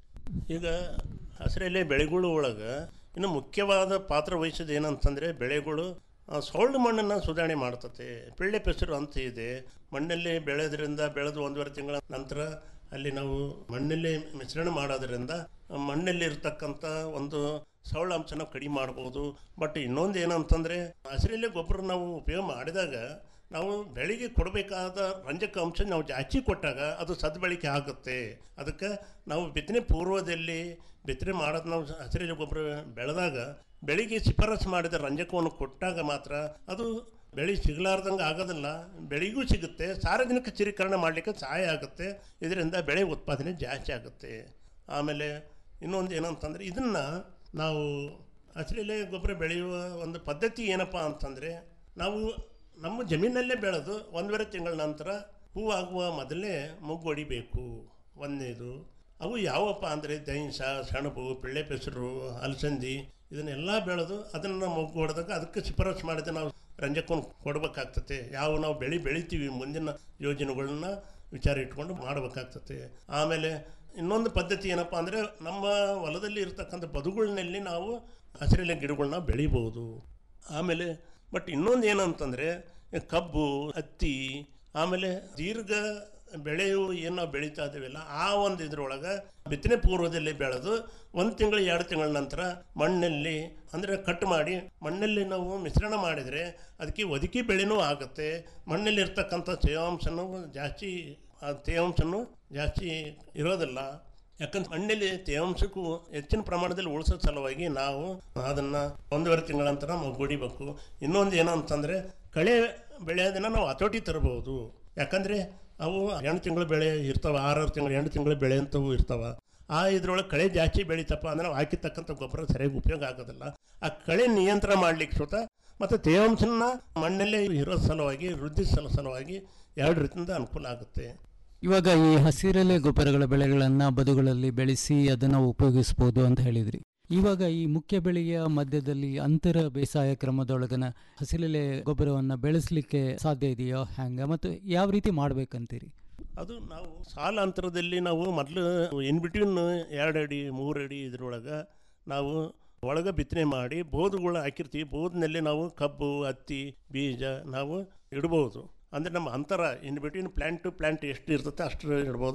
ಈಗ ಹಸಿರೆಲೆ ಬೆಳೆಗಳು ಒಳಗೆ ಇನ್ನು ಮುಖ್ಯವಾದ ಪಾತ್ರ ವಹಿಸೋದು ಏನಂತಂದರೆ ಬೆಳೆಗಳು ಆ, ಸೊಳ್ಳು ಮಣ್ಣನ್ನು ಸುಧಾರಣೆ ಮಾಡ್ತತೆ ಪಿಳ್ಳೆ ಪೆಸರು ಅಂತ ಇದೆ ಮಣ್ಣಲ್ಲಿ ಬೆಳೆದ್ರಿಂದ ಬೆಳೆದು ಒಂದೂವರೆ ತಿಂಗಳ ನಂತರ ಅಲ್ಲಿ ನಾವು ಮಣ್ಣಲ್ಲಿ ಮಿಶ್ರಣ ಮಾಡೋದ್ರಿಂದ ಮಣ್ಣಲ್ಲಿ ಇರ್ತಕ್ಕಂಥ ಒಂದು ಸೌಳ ಅಂಶನ ಕಡಿಮೆ ಮಾಡ್ಬೋದು ಬಟ್ ಇನ್ನೊಂದು ಏನಂತಂದರೆ ಹಸಿರೆಲೆ ಗೊಬ್ಬರ ನಾವು ಉಪಯೋಗ ಮಾಡಿದಾಗ ನಾವು ಬೆಳೆಗೆ ಕೊಡಬೇಕಾದ ರಂಜಕ ಅಂಶ ನಾವು ಜಾಸ್ತಿ ಕೊಟ್ಟಾಗ ಅದು ಸದ್ಬಳಕೆ ಆಗುತ್ತೆ ಅದಕ್ಕೆ ನಾವು ಬಿತ್ತನೆ ಪೂರ್ವದಲ್ಲಿ ಬಿತ್ತನೆ ಮಾಡೋದು ನಾವು ಹಸಿರೆಲೆ ಗೊಬ್ಬರ ಬೆಳೆದಾಗ ಬೆಳೆಗೆ ಶಿಫಾರಸು ಮಾಡಿದ ರಂಜಕವನ್ನು ಕೊಟ್ಟಾಗ ಮಾತ್ರ ಅದು ಬೆಳೆ ಸಿಗಲಾರ್ದಂಗೆ ಆಗೋದಿಲ್ಲ ಬೆಳೆಗೂ ಸಿಗುತ್ತೆ ಸಾರ್ವಜನಿಕ ಸ್ಥಿರೀಕರಣ ಮಾಡಲಿಕ್ಕೆ ಸಹಾಯ ಆಗುತ್ತೆ ಇದರಿಂದ ಬೆಳೆ ಉತ್ಪಾದನೆ ಜಾಸ್ತಿ ಆಗುತ್ತೆ ಆಮೇಲೆ ಇನ್ನೊಂದು ಏನಂತಂದರೆ ಇದನ್ನು ನಾವು ಹಸಿರೆಲೆ ಗೊಬ್ಬರ ಬೆಳೆಯುವ ಒಂದು ಪದ್ಧತಿ ಏನಪ್ಪ ಅಂತಂದರೆ ನಾವು ನಮ್ಮ ಜಮೀನಲ್ಲೇ ಬೆಳೆದು ಒಂದೂವರೆ ತಿಂಗಳ ನಂತರ ಹೂವಾಗುವ ಮೊದಲೇ ಮುಗ್ಗು ಹೊಡಿಬೇಕು ಒಂದನೇದು ಅವು ಯಾವಪ್ಪ ಅಂದರೆ ದೈಂಸ ಸೆಣಬು ಪಿಳ್ಳೆ ಪೆಸರು ಅಲಸಂದಿ ಇದನ್ನೆಲ್ಲ ಬೆಳೆದು ಅದನ್ನು ಮೊಗ್ಗು ಹೊಡೆದಾಗ ಅದಕ್ಕೆ ಶಿಫಾರಸು ಮಾಡಿದ ನಾವು ರಂಜಕವನ್ನು ಕೊಡಬೇಕಾಗ್ತತೆ ಯಾವ ನಾವು ಬೆಳೆ ಬೆಳಿತೀವಿ ಮುಂದಿನ ಯೋಜನೆಗಳನ್ನ ವಿಚಾರ ಇಟ್ಕೊಂಡು ಮಾಡಬೇಕಾಗ್ತತೆ ಆಮೇಲೆ ಇನ್ನೊಂದು ಪದ್ಧತಿ ಏನಪ್ಪ ಅಂದರೆ ನಮ್ಮ ಹೊಲದಲ್ಲಿ ಇರ್ತಕ್ಕಂಥ ಬದುಗಳಿನಲ್ಲಿ ನಾವು ಹಸಿರೆಲೆ ಗಿಡಗಳನ್ನ ಬೆಳಿಬೋದು ಆಮೇಲೆ ಬಟ್ ಇನ್ನೊಂದು ಏನಂತಂದರೆ ಕಬ್ಬು ಹತ್ತಿ ಆಮೇಲೆ ದೀರ್ಘ ಬೆಳೆಯು ಏನು ನಾವು ಬೆಳೀತಾ ಇದ್ದೀವಲ್ಲ ಆ ಒಂದು ಇದ್ರೊಳಗೆ ಬಿತ್ತನೆ ಪೂರ್ವದಲ್ಲಿ ಬೆಳೆದು ಒಂದು ತಿಂಗಳು ಎರಡು ತಿಂಗಳ ನಂತರ ಮಣ್ಣಲ್ಲಿ ಅಂದರೆ ಕಟ್ ಮಾಡಿ ಮಣ್ಣಲ್ಲಿ ನಾವು ಮಿಶ್ರಣ ಮಾಡಿದರೆ ಅದಕ್ಕೆ ಒದಕಿ ಬೆಳೆನೂ ಆಗುತ್ತೆ ಮಣ್ಣಲ್ಲಿ ಇರ್ತಕ್ಕಂಥ ತೇವಾಂಶನೂ ಜಾಸ್ತಿ ಆ ತೇವಾಂಶನೂ ಜಾಸ್ತಿ ಇರೋದಿಲ್ಲ ಯಾಕಂದ್ರೆ ಮಣ್ಣಲ್ಲಿ ತೇವಾಂಶಕ್ಕೂ ಹೆಚ್ಚಿನ ಪ್ರಮಾಣದಲ್ಲಿ ಉಳಿಸೋ ಸಲುವಾಗಿ ನಾವು ಅದನ್ನು ಒಂದೂವರೆ ತಿಂಗಳ ನಂತರ ಮಗ್ಗುಡಿಬೇಕು ಇನ್ನೊಂದು ಏನಂತಂದರೆ ಕಳೆ ಬೆಳೆಯೋದನ್ನು ನಾವು ಹತೋಟಿ ತರಬಹುದು ಯಾಕಂದರೆ ಅವು ಎಂಟು ತಿಂಗಳ ಬೆಳೆ ಇರ್ತಾವೆ ಆರಾರು ತಿಂಗಳು ಎಂಟು ತಿಂಗಳ ಬೆಳೆ ಅಂತವು ಇರ್ತಾವೆ ಆ ಇದ್ರೊಳಗೆ ಕಳೆ ಜಾಸ್ತಿ ಬೆಳೀತಪ್ಪ ಅಂದ್ರೆ ನಾವು ಹಾಕಿರ್ತಕ್ಕಂಥ ಗೊಬ್ಬರ ಸರಿಯಾಗಿ ಉಪಯೋಗ ಆಗೋದಿಲ್ಲ ಆ ಕಳೆ ನಿಯಂತ್ರಣ ಮಾಡಲಿಕ್ಕೆ ಸುತ ಮತ್ತು ತೇವಾಂಶನ ಮಣ್ಣಲ್ಲೇ ಇರೋ ಸಲುವಾಗಿ ವೃದ್ಧಿಸೋ ಸಲುವಾಗಿ ಎರಡು ರೀತಿಯಿಂದ ಅನುಕೂಲ ಆಗುತ್ತೆ ಇವಾಗ ಈ ಹಸಿರೆಲೆ ಗೊಬ್ಬರಗಳ ಬೆಳೆಗಳನ್ನು ಬದುಗಳಲ್ಲಿ ಬೆಳೆಸಿ ಅದನ್ನು ಉಪಯೋಗಿಸ್ಬೋದು ಅಂತ ಹೇಳಿದ್ರಿ ಇವಾಗ ಈ ಮುಖ್ಯ ಬೆಳೆಯ ಮಧ್ಯದಲ್ಲಿ ಅಂತರ ಬೇಸಾಯ ಕ್ರಮದೊಳಗನ ಹಸಿರೆಲೆ ಗೊಬ್ಬರವನ್ನು ಬೆಳೆಸಲಿಕ್ಕೆ ಸಾಧ್ಯ ಇದೆಯೋ ಹ್ಯಾಂಗ ಮತ್ತು ಯಾವ ರೀತಿ ಮಾಡ್ಬೇಕಂತೀರಿ ಅದು ನಾವು ಸಾಲ ಅಂತರದಲ್ಲಿ ನಾವು ಮೊದಲು ಇನ್ ಬಿಟ್ವೀನ್ ಎರಡು ಅಡಿ ಮೂರು ಅಡಿ ಇದ್ರೊಳಗೆ ನಾವು ಒಳಗೆ ಬಿತ್ತನೆ ಮಾಡಿ ಬೋದುಗಳು ಹಾಕಿರ್ತೀವಿ ಬೋದಿನಲ್ಲಿ ನಾವು ಕಬ್ಬು ಹತ್ತಿ ಬೀಜ ನಾವು ಇಡ್ಬೋದು ಅಂದರೆ ನಮ್ಮ ಅಂತರ in between plant to plant ಎಷ್ಟು ಇರ್ತತೆ ಅಷ್ಟು ಇಡ್ಬೋದು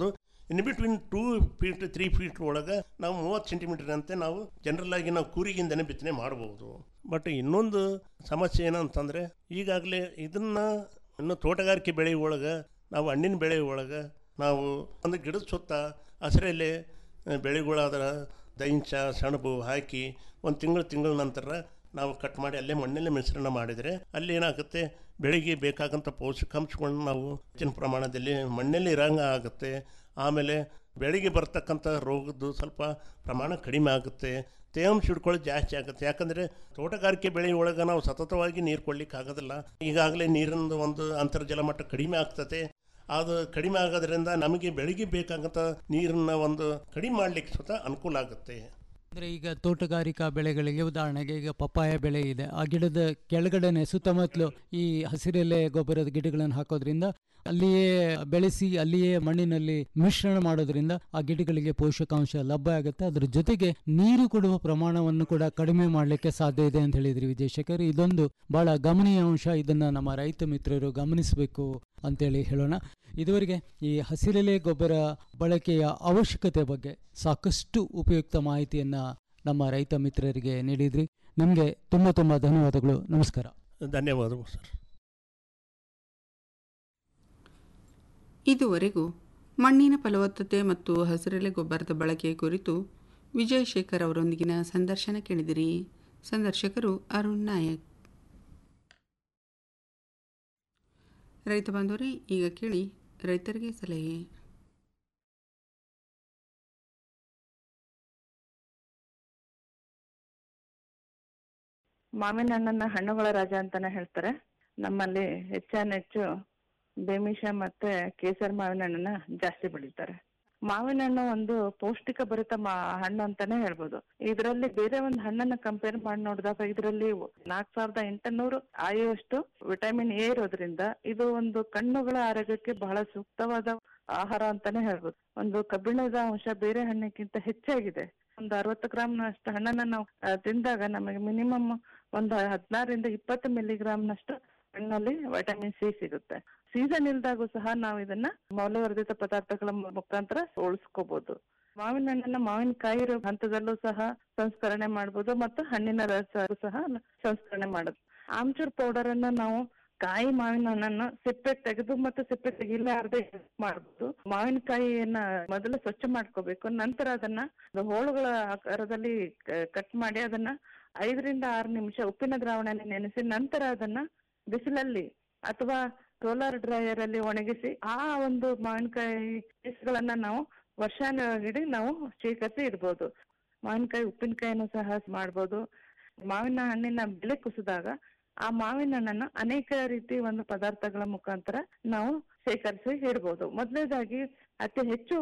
in between two feet three feet ಒಳಗೆ ನಾವು ಮೂವತ್ತು ಸೆಂಟಿಮೀಟರ್ ಅಂತೆ ನಾವು ಜನರಲ್ ಆಗಿ ನಾವು ಕೂರಿಗಿಂದನೇ ಬಿತ್ತನೆ ಮಾಡಬಹುದು ಬಟ್ ಇನ್ನೊಂದು ಸಮಸ್ಯೆ ಏನಂತಂದರೆ ಈಗಾಗಲೇ ಇದನ್ನು ಇನ್ನು ತೋಟಗಾರಿಕೆ ಬೆಳೆ ಒಳಗೆ ನಾವು ಹಣ್ಣಿನ ಬೆಳೆ ಒಳಗೆ ನಾವು ಒಂದು ಗಿಡದ ಸುತ್ತ ಹಸಿರೆಲೆ ಬೆಳೆಗಳಾದ ದೈಂಚ ಸೆಣಬು ಹಾಕಿ ಒಂದು ತಿಂಗಳು ತಿಂಗಳ ನಂತರ ನಾವು ಕಟ್ ಮಾಡಿ ಅಲ್ಲೇ ಮಣ್ಣಲ್ಲೇ ಮಿಶ್ರಣ ಮಾಡಿದರೆ ಅಲ್ಲಿ ಏನಾಗುತ್ತೆ ಬೆಳೆಗೆ ಬೇಕಾದಂಥ ಪೋಷಕಾಂಶಗಳನ್ನ ನಾವು ಹೆಚ್ಚಿನ ಪ್ರಮಾಣದಲ್ಲಿ ಮಣ್ಣಲ್ಲಿ ಇರಂಗ ಆಗುತ್ತೆ ಆಮೇಲೆ ಬೆಳೆಗೆ ಬರ್ತಕ್ಕಂಥ ರೋಗದ್ದು ಸ್ವಲ್ಪ ಪ್ರಮಾಣ ಕಡಿಮೆ ಆಗುತ್ತೆ ತೇವಾಂಶ ಹಿಡ್ಕೊಳ್ಳೋದು ಜಾಸ್ತಿ ಆಗುತ್ತೆ ಯಾಕಂದರೆ ತೋಟಗಾರಿಕೆ ಬೆಳೆ ಒಳಗೆ ನಾವು ಸತತವಾಗಿ ನೀರು ಕೊಡ್ಲಿಕ್ಕೆ ಆಗೋದಿಲ್ಲ ಈಗಾಗಲೇ ನೀರಿನ ಒಂದು ಅಂತರ್ಜಲ ಮಟ್ಟ ಕಡಿಮೆ ಆಗ್ತದೆ ಅದು ಕಡಿಮೆ ಆಗೋದ್ರಿಂದ ನಮಗೆ ಬೆಳೆಗೆ ಬೇಕಾಗಂಥ ನೀರನ್ನ ಒಂದು ಕಡಿಮೆ ಮಾಡಲಿಕ್ಕೆ ಸ್ವತಃ ಅನುಕೂಲ ಆಗುತ್ತೆ ಅಂದರೆ ಈಗ ತೋಟಗಾರಿಕಾ ಬೆಳೆಗಳಿಗೆ ಉದಾಹರಣೆಗೆ ಈಗ ಪಪ್ಪಾಯ ಬೆಳೆ ಇದೆ ಆ ಗಿಡದ ಕೆಳಗಡೆನೆ ಸುತ್ತಮುತ್ತಲು ಈ ಹಸಿರೆಲೆ ಗೊಬ್ಬರದ ಗಿಡಗಳನ್ನು ಹಾಕೋದ್ರಿಂದ ಅಲ್ಲಿಯೇ ಬೆಳೆಸಿ ಅಲ್ಲಿಯೇ ಮಣ್ಣಿನಲ್ಲಿ ಮಿಶ್ರಣ ಮಾಡೋದ್ರಿಂದ ಆ ಗಿಡಗಳಿಗೆ ಪೋಷಕಾಂಶ ಲಭ್ಯ ಆಗುತ್ತೆ ಅದ್ರ ಜೊತೆಗೆ ನೀರು ಕೊಡುವ ಪ್ರಮಾಣವನ್ನು ಕೂಡ ಕಡಿಮೆ ಮಾಡಲಿಕ್ಕೆ ಸಾಧ್ಯ ಇದೆ ಅಂತ ಹೇಳಿದ್ರಿ ವಿಜಯಶೇಖರ್ ಇದೊಂದು ಬಹಳ ಗಮನೀಯ ಅಂಶ ಇದನ್ನ ನಮ್ಮ ರೈತ ಮಿತ್ರರು ಗಮನಿಸಬೇಕು ಅಂತೇಳಿ ಹೇಳೋಣ ಇದುವರೆಗೆ ಈ ಹಸಿರೆಲೆ ಗೊಬ್ಬರ ಬಳಕೆಯ ಅವಶ್ಯಕತೆ ಬಗ್ಗೆ ಸಾಕಷ್ಟು ಉಪಯುಕ್ತ ಮಾಹಿತಿಯನ್ನ ನಮ್ಮ ರೈತ ಮಿತ್ರರಿಗೆ ನೀಡಿದ್ರಿ ನಿಮಗೆ ತುಂಬ ತುಂಬ ಧನ್ಯವಾದಗಳು ನಮಸ್ಕಾರ ಧನ್ಯವಾದಗಳು ಸರ್ ಇದುವರೆಗೂ ಮಣ್ಣಿನ ಫಲವತ್ತತೆ ಮತ್ತು ಹಸಿರೆಲೆ ಗೊಬ್ಬರದ ಬಳಕೆ ಕುರಿತು ವಿಜಯ್ ಶೇಖರ್ ಅವರೊಂದಿಗಿನ ಸಂದರ್ಶನ ಕೇಳಿದಿರಿ ಸಂದರ್ಶಕರು ಅರುಣ್ ನಾಯಕ್ ರೈತ ಬಾಂಧವರೇ ಈಗ ಕೇಳಿ ರೈತರಿಗೆ ಸಲಹೆ ಮಾವಿನ ಹಣ್ಣನ್ನ ಹಣ್ಣುಗಳ ರಾಜ ಅಂತಾನೆ ಹೇಳ್ತಾರೆ ನಮ್ಮಲ್ಲಿ ಹೆಚ್ಚಾನೆಚ್ಚು ಬೇಮಿಷ ಮತ್ತೆ ಕೇಸರ್ ಮಾವಿನ ಹಣ್ಣನ್ನ ಜಾಸ್ತಿ ಬೆಳೀತಾರೆ ಮಾವಿನ ಹಣ್ಣು ಒಂದು ಪೌಷ್ಟಿಕ ಭರಿತ ಮಾ ಹಣ್ಣು ಅಂತಾನೆ ಹೇಳ್ಬೋದು ಇದರಲ್ಲಿ ಬೇರೆ ಒಂದು ಹಣ್ಣನ್ನ ಕಂಪೇರ್ ಮಾಡಿ ನೋಡಿದಾಗ ಇದರಲ್ಲಿ ನಾಲ್ಕ್ ಸಾವಿರದ ಎಂಟುನೂರು ಆಯುವಷ್ಟು ವಿಟಮಿನ್ ಎ ಇರೋದ್ರಿಂದ ಇದು ಒಂದು ಕಣ್ಣುಗಳ ಆರೋಗ್ಯಕ್ಕೆ ಬಹಳ ಸೂಕ್ತವಾದ ಆಹಾರ ಅಂತಾನೆ ಹೇಳ್ಬೋದು ಒಂದು ಕಬ್ಬಿಣದ ಅಂಶ ಬೇರೆ ಹಣ್ಣಿಗಿಂತ ಹೆಚ್ಚಾಗಿದೆ ಒಂದು ಅರವತ್ತು ಗ್ರಾಮ್ನಷ್ಟು ಹಣ್ಣನ್ನ ನಾವು ಆ, ತಿಂದಾಗ ನಮಗೆ ಮಿನಿಮಮ್ ಒಂದು ಹದಿನಾರರಿಂದ ಇಪ್ಪತ್ತು ಮಿಲಿಗ್ರಾಮ್ನಷ್ಟು ಹಣ್ಣಲ್ಲಿ ವಿಟಮಿನ್ ಸಿ ಸಿಗುತ್ತೆ ಸೀಸನ್ ಇಲ್ದಾಗೂ ಸಹ ನಾವು ಇದನ್ನ ಮೌಲ್ಯವರ್ಧಿತ ಪದಾರ್ಥಗಳ ಮುಖಾಂತರ ಉಳಿಸ್ಕೋಬಹುದು ಮಾವಿನ ಹಣ್ಣನ್ನ ಮಾವಿನಕಾಯಿ ಇರೋ ಹಂತದಲ್ಲೂ ಸಹ ಸಂಸ್ಕರಣೆ ಮಾಡಬಹುದು ಮತ್ತು ಹಣ್ಣಿನ ರಸ ಸಹ ಸಂಸ್ಕರಣೆ ಮಾಡೋದು ಆಮ್ಚೂರ್ ಪೌಡರ್ ಅನ್ನ ನಾವು ಕಾಯಿ ಮಾವಿನ ಹಣ್ಣನ್ನು ಸಿಪ್ಪೆ ತೆಗೆದು ಮತ್ತು ಸಿಪ್ಪೆ ತೆಗಿಲಾರ್ದೆ ಮಾಡಬಹುದು ಮಾವಿನಕಾಯಿಯನ್ನ ಮೊದಲು ಸ್ವಚ್ಛ ಮಾಡ್ಕೋಬೇಕು ನಂತರ ಅದನ್ನ ಅದು ಹೋಳುಗಳ ಆಕಾರದಲ್ಲಿ ಕಟ್ ಮಾಡಿ ಅದನ್ನ ಐದರಿಂದ ಆರು ನಿಮಿಷ ಉಪ್ಪಿನ ದ್ರಾವಣದಲ್ಲಿ ನೆನೆಸಿ ನಂತರ ಅದನ್ನ ಬಿಸಿಲಲ್ಲಿ ಅಥವಾ ರೋಲರ್ ಡ್ರೈಯರ್ ಅಲ್ಲಿ ಒಣಗಿಸಿ ಆ ಒಂದು ಮಾವಿನಕಾಯಿ ಪೀಸ್ಗಳನ್ನ ನಾವು ವರ್ಷಾನುಗಡಿ ನಾವು ಶೇಖರಿಸಿ ಇಡ್ಬೋದು ಮಾವಿನಕಾಯಿ ಉಪ್ಪಿನಕಾಯಿನೂ ಸಹ ಮಾಡ್ಬೋದು ಮಾವಿನ ಹಣ್ಣಿನ ಬೆಲೆ ಕುಸಿದಾಗ ಆ ಮಾವಿನ ಹಣ್ಣನ್ನ ಅನೇಕ ರೀತಿ ಒಂದು ಪದಾರ್ಥಗಳ ಮುಖಾಂತರ ನಾವು ಶೇಖರಿಸಿ ಇಡ್ಬೋದು ಮೊದಲನೇದಾಗಿ ಅತಿ ಹೆಚ್ಚು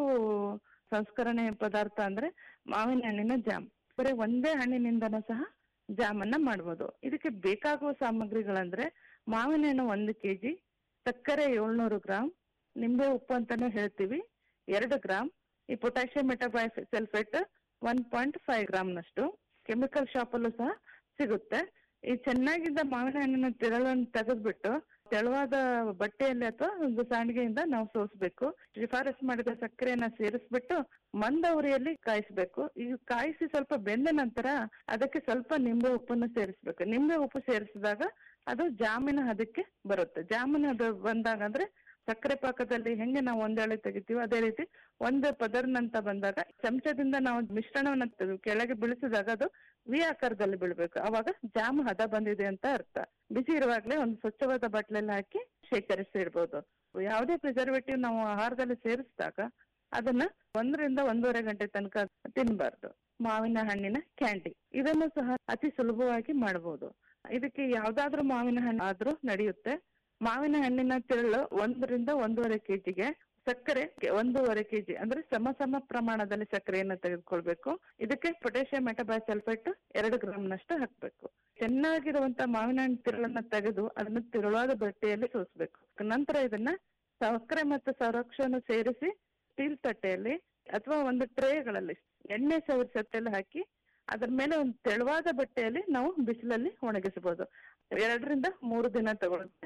ಸಂಸ್ಕರಣೆ ಪದಾರ್ಥ ಅಂದ್ರೆ ಮಾವಿನ ಹಣ್ಣಿನ ಜಾಮ್ ಬರೀ ಒಂದೇ ಹಣ್ಣಿನಿಂದನೂ ಸಹ ಜಾಮನ್ನ ಮಾಡ್ಬೋದು ಇದಕ್ಕೆ ಬೇಕಾಗುವ ಸಾಮಗ್ರಿಗಳಂದ್ರೆ ಮಾವಿನ ಹಣ್ಣು ಒಂದು ಕೆಜಿ ಸಕ್ಕರೆ ಏಳ್ನೂರು ಗ್ರಾಮ್ ನಿಂಬೆ ಉಪ್ಪು ಅಂತಾನು ಹೇಳ್ತೀವಿ ಎರಡು ಗ್ರಾಮ್ ಈ potassium metabisulphite one point five ಗ್ರಾಮ್ನಷ್ಟು ಕೆಮಿಕಲ್ ಶಾಪಲ್ಲೂ ಸಹ ಸಿಗುತ್ತೆ ಈ ಚೆನ್ನಾಗಿದ್ದ ಮಾವಿನ ಹಣ್ಣಿನ ತಿರಳನ್ನು ತೆಗೆದ್ಬಿಟ್ಟು ತೆಳುವಾದ ಬಟ್ಟೆಯಲ್ಲಿ ಅಥವಾ ಒಂದು ಸಾಣಿಗೆಯಿಂದ ನಾವು ಸೋಸ್ಬೇಕು ಶಿಫಾರಸ್ ಮಾಡಿದ ಸಕ್ಕರೆಯನ್ನ ಸೇರಿಸ್ಬಿಟ್ಟು ಮಂದ ಉರಿಯಲ್ಲಿ ಕಾಯಿಸ್ಬೇಕು ಈಗ ಕಾಯಿಸಿ ಸ್ವಲ್ಪ ಬೆಂದ ನಂತರ ಅದಕ್ಕೆ ಸ್ವಲ್ಪ ನಿಂಬೆ ಉಪ್ಪನ್ನು ಸೇರಿಸ್ಬೇಕು ನಿಂಬೆ ಉಪ್ಪು ಸೇರಿಸಿದಾಗ ಅದು ಜಾಮಿನ ಹದಕ್ಕೆ ಬರುತ್ತೆ ಜಾಮಿನ ಹದ ಬಂದಾಗ ಅಂದ್ರೆ ಸಕ್ಕರೆ ಪಾಕದಲ್ಲಿ ಹೆಂಗೆ ನಾವು ಒಂದೆಳೆ ತೆಗಿತೀವೋ ಅದೇ ರೀತಿ ಒಂದು ಪದರ್ನಂತ ಬಂದಾಗ ಚಮಚದಿಂದ ನಾವು ಮಿಶ್ರಣವನ್ನ ತೆಗ್ದು ಕೆಳಗೆ ಬೀಳಿಸಿದಾಗ ಅದು ವಿ ಆಕಾರದಲ್ಲಿ ಬೀಳ್ಬೇಕು ಅವಾಗ ಜಾಮ್ ಹದ ಬಂದಿದೆ ಅಂತ ಅರ್ಥ ಬಿಸಿ ಇರುವಾಗ್ಲೇ ಒಂದು ಸ್ವಚ್ಛವಾದ ಬಟ್ಲಲ್ಲಿ ಹಾಕಿ ಶೇಖರಿಸಿ ಇಡ್ಬೋದು ಯಾವುದೇ ಪ್ರಿಸರ್ವೇಟಿವ್ ನಾವು ಆಹಾರದಲ್ಲಿ ಸೇರಿಸಿದಾಗ ಅದನ್ನ ಒಂದರಿಂದ ಒಂದೂವರೆ ಗಂಟೆ ತನಕ ತಿನ್ಬಾರ್ದು ಮಾವಿನ ಹಣ್ಣಿನ ಕ್ಯಾಂಡಿ ಇದನ್ನು ಸಹ ಅತಿ ಸುಲಭವಾಗಿ ಮಾಡಬಹುದು ಇದಕ್ಕೆ ಯಾವ್ದಾದ್ರೂ ಮಾವಿನ ಹಣ್ಣು ಆದ್ರೂ ನಡೆಯುತ್ತೆ ಮಾವಿನ ಹಣ್ಣಿನ ತಿರುಳು ಒಂದರಿಂದ ಒಂದೂವರೆ ಕೆಜಿಗೆ ಸಕ್ಕರೆ ಒಂದೂವರೆ ಕೆಜಿ ಅಂದ್ರೆ ಸಮ ಸಮ ಪ್ರಮಾಣದಲ್ಲಿ ಸಕ್ಕರೆಯನ್ನು ತೆಗೆದುಕೊಳ್ಬೇಕು ಇದಕ್ಕೆ ಪೊಟ್ಯಾಷಿಯಂ ಮೆಟಬಾಯ್ ಸಲ್ಫೇಟ್ ಎರಡು ಗ್ರಾಮ್ನಷ್ಟು ಹಾಕ್ಬೇಕು ಚೆನ್ನಾಗಿರುವಂತ ಮಾವಿನ ಹಣ್ಣು ತಿರುಳನ್ನ ತೆಗೆದು ಅದನ್ನ ತಿರುಳಾದ ಬಟ್ಟೆಯಲ್ಲಿ ಸೋಸ್ಬೇಕು ನಂತರ ಇದನ್ನ ಸಕ್ಕರೆ ಮತ್ತು ಸಂರಕ್ಷಣೆ ಸೇರಿಸಿ ಸ್ಟೀಲ್ ತಟ್ಟೆಯಲ್ಲಿ ಅಥವಾ ಒಂದು ಟ್ರೇಗಳಲ್ಲಿ ಎಣ್ಣೆ ಸವರಿ ಸಟ್ಟೆಯಲ್ಲಿ ಹಾಕಿ ಅದ್ರ ಮೇಲೆ ಒಂದು ತೆಳುವಾದ ಬಟ್ಟೆಯಲ್ಲಿ ನಾವು ಬಿಸಿಲಲ್ಲಿ ಒಣಗಿಸಬಹುದು ಎರಡರಿಂದ ಮೂರು ದಿನ ತಗೊಳುತ್ತೆ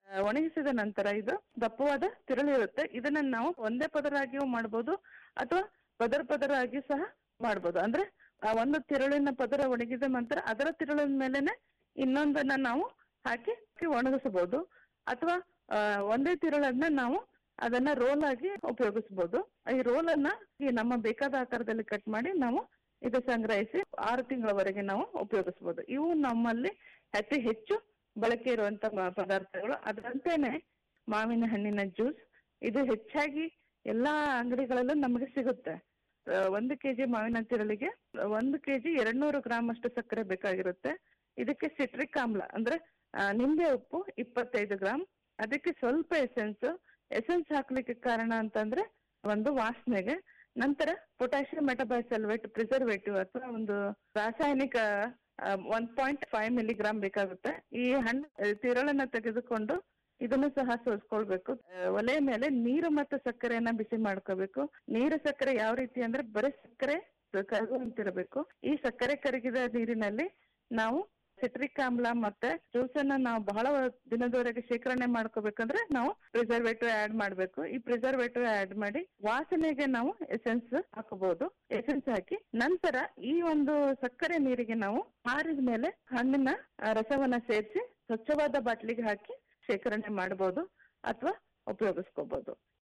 ಆ, ಒಣಗಿಸಿದ ನಂತರ ಇದು ದಪ್ಪವಾದ ತಿರುಳು ಇರುತ್ತೆ ಇದನ್ನ ನಾವು ಒಂದೇ ಪದರಾಗಿಯೂ ಮಾಡ್ಬೋದು ಅಥವಾ ಪದರ ಪದರ ಆಗಿ ಸಹ ಮಾಡ್ಬೋದು ಅಂದ್ರೆ ಆ ಒಂದು ತಿರುಳಿನ ಪದರ ಒಣಗಿದ ನಂತರ ಅದರ ತಿರುಳಿನ ಮೇಲೆನೆ ಇನ್ನೊಂದನ್ನ ನಾವು ಹಾಕಿ ಒಣಗಿಸಬಹುದು ಅಥವಾ ಆ, ಒಂದೇ ತಿರುಳನ್ನ ನಾವು ಅದನ್ನ ರೋಲ್ ಆಗಿ ಉಪಯೋಗಿಸಬಹುದು ಈ ರೋಲ್ ಅನ್ನ ಈ ನಮ್ಮ ಬೇಕಾದ ಆಕಾರದಲ್ಲಿ ಕಟ್ ಮಾಡಿ ನಾವು ಇದು ಸಂಗ್ರಹಿಸಿ ಆರು ತಿಂಗಳವರೆಗೆ ನಾವು ಉಪಯೋಗಿಸಬಹುದು ಇವು ನಮ್ಮಲ್ಲಿ ಅತಿ ಹೆಚ್ಚು ಬಳಕೆ ಇರುವಂತ ಮ- ಪದಾರ್ಥಗಳು ಅದರಂತೆನೆ ಮಾವಿನ ಹಣ್ಣಿನ ಜ್ಯೂಸ್ ಇದು ಹೆಚ್ಚಾಗಿ ಎಲ್ಲಾ ಅಂಗಡಿಗಳಲ್ಲೂ ನಮಗೆ ಸಿಗುತ್ತೆ ಆ, ಒಂದು ಕೆಜಿ ಮಾವಿನ ತಿರುಳಿಗೆ ಒಂದು ಕೆಜಿ ಎರಡ್ನೂರು ಗ್ರಾಮ್ ಅಷ್ಟು ಸಕ್ಕರೆ ಬೇಕಾಗಿರುತ್ತೆ ಇದಕ್ಕೆ ಸಿಟ್ರಿಕ್ ಆಮ್ಲ ಅಂದ್ರೆ ಆ, ನಿಂಬೆ ಉಪ್ಪು ಇಪ್ಪತ್ತೈದು ಗ್ರಾಮ್ ಅದಕ್ಕೆ ಸ್ವಲ್ಪ ಎಸೆನ್ಸ್ ಎಸೆನ್ಸ್ ಹಾಕ್ಲಿಕ್ಕೆ ಕಾರಣ ಅಂತಂದ್ರೆ ಒಂದು ವಾಸನೆಗೆ ನಂತರ ಪೊಟ್ಯಾಷಿಯಂ ಮೆಟಬೈಸಲ್ವೇಟ್ ಪ್ರಿಸರ್ವೇಟಿವ್ ಅಥವಾ ಒಂದು ರಾಸಾಯನಿಕ ಒನ್ ಪಾಯಿಂಟ್ ಫೈವ್ ಮಿಲಿಗ್ರಾಮ್ ಬೇಕಾಗುತ್ತೆ ಈ ಹಣ್ಣು ಆ, ತಿರುಳನ್ನ ತೆಗೆದುಕೊಂಡು ಇದನ್ನು ಸಹ ಸೋಸ್ಕೊಳ್ಬೇಕು ಆ, ಒಲೆಯ ಮೇಲೆ ನೀರು ಮತ್ತು ಸಕ್ಕರೆಯನ್ನ ಬಿಸಿ ಮಾಡ್ಕೋಬೇಕು ನೀರು ಸಕ್ಕರೆ ಯಾವ ರೀತಿ ಅಂದ್ರೆ ಬರೀ ಸಕ್ಕರೆ ಕರಗುವಂತಿರಬೇಕು ಈ ಸಕ್ಕರೆ ಕರಗಿದ ನೀರಿನಲ್ಲಿ ನಾವು ಸಿಟ್ರಿಕ್ ಆಮ್ಲ ಮತ್ತೆ ಜ್ಯೂಸ್ ಅನ್ನ ನಾವು ಬಹಳ ದಿನದವರೆಗೆ ಶೇಖರಣೆ ಮಾಡ್ಕೋಬೇಕಂದ್ರೆ ನಾವು ಪ್ರಿಸರ್ವೇಟಿವ್ ಆಡ್ ಮಾಡ್ಬೇಕು ಈ ಪ್ರಿಸರ್ವೇಟಿವ್ ಆಡ್ ಮಾಡಿ ವಾಸನೆಗೆ ನಾವು ಎಸೆನ್ಸ್ ಹಾಕಬಹುದು ಎಸೆನ್ಸ್ ಹಾಕಿ ನಂತರ ಈ ಒಂದು ಸಕ್ಕರೆ ನೀರಿಗೆ ನಾವು ಆರಿದ ಮೇಲೆ ಹಣ್ಣಿನ ಆ, ರಸವನ್ನ ಸೇರಿಸಿ ಸ್ವಚ್ಛವಾದ ಬಾಟ್ಲಿಗೆ ಹಾಕಿ ಶೇಖರಣೆ ಮಾಡಬಹುದು ಅಥವಾ ಉಪಯೋಗಿಸ್ಕೋಬಹುದು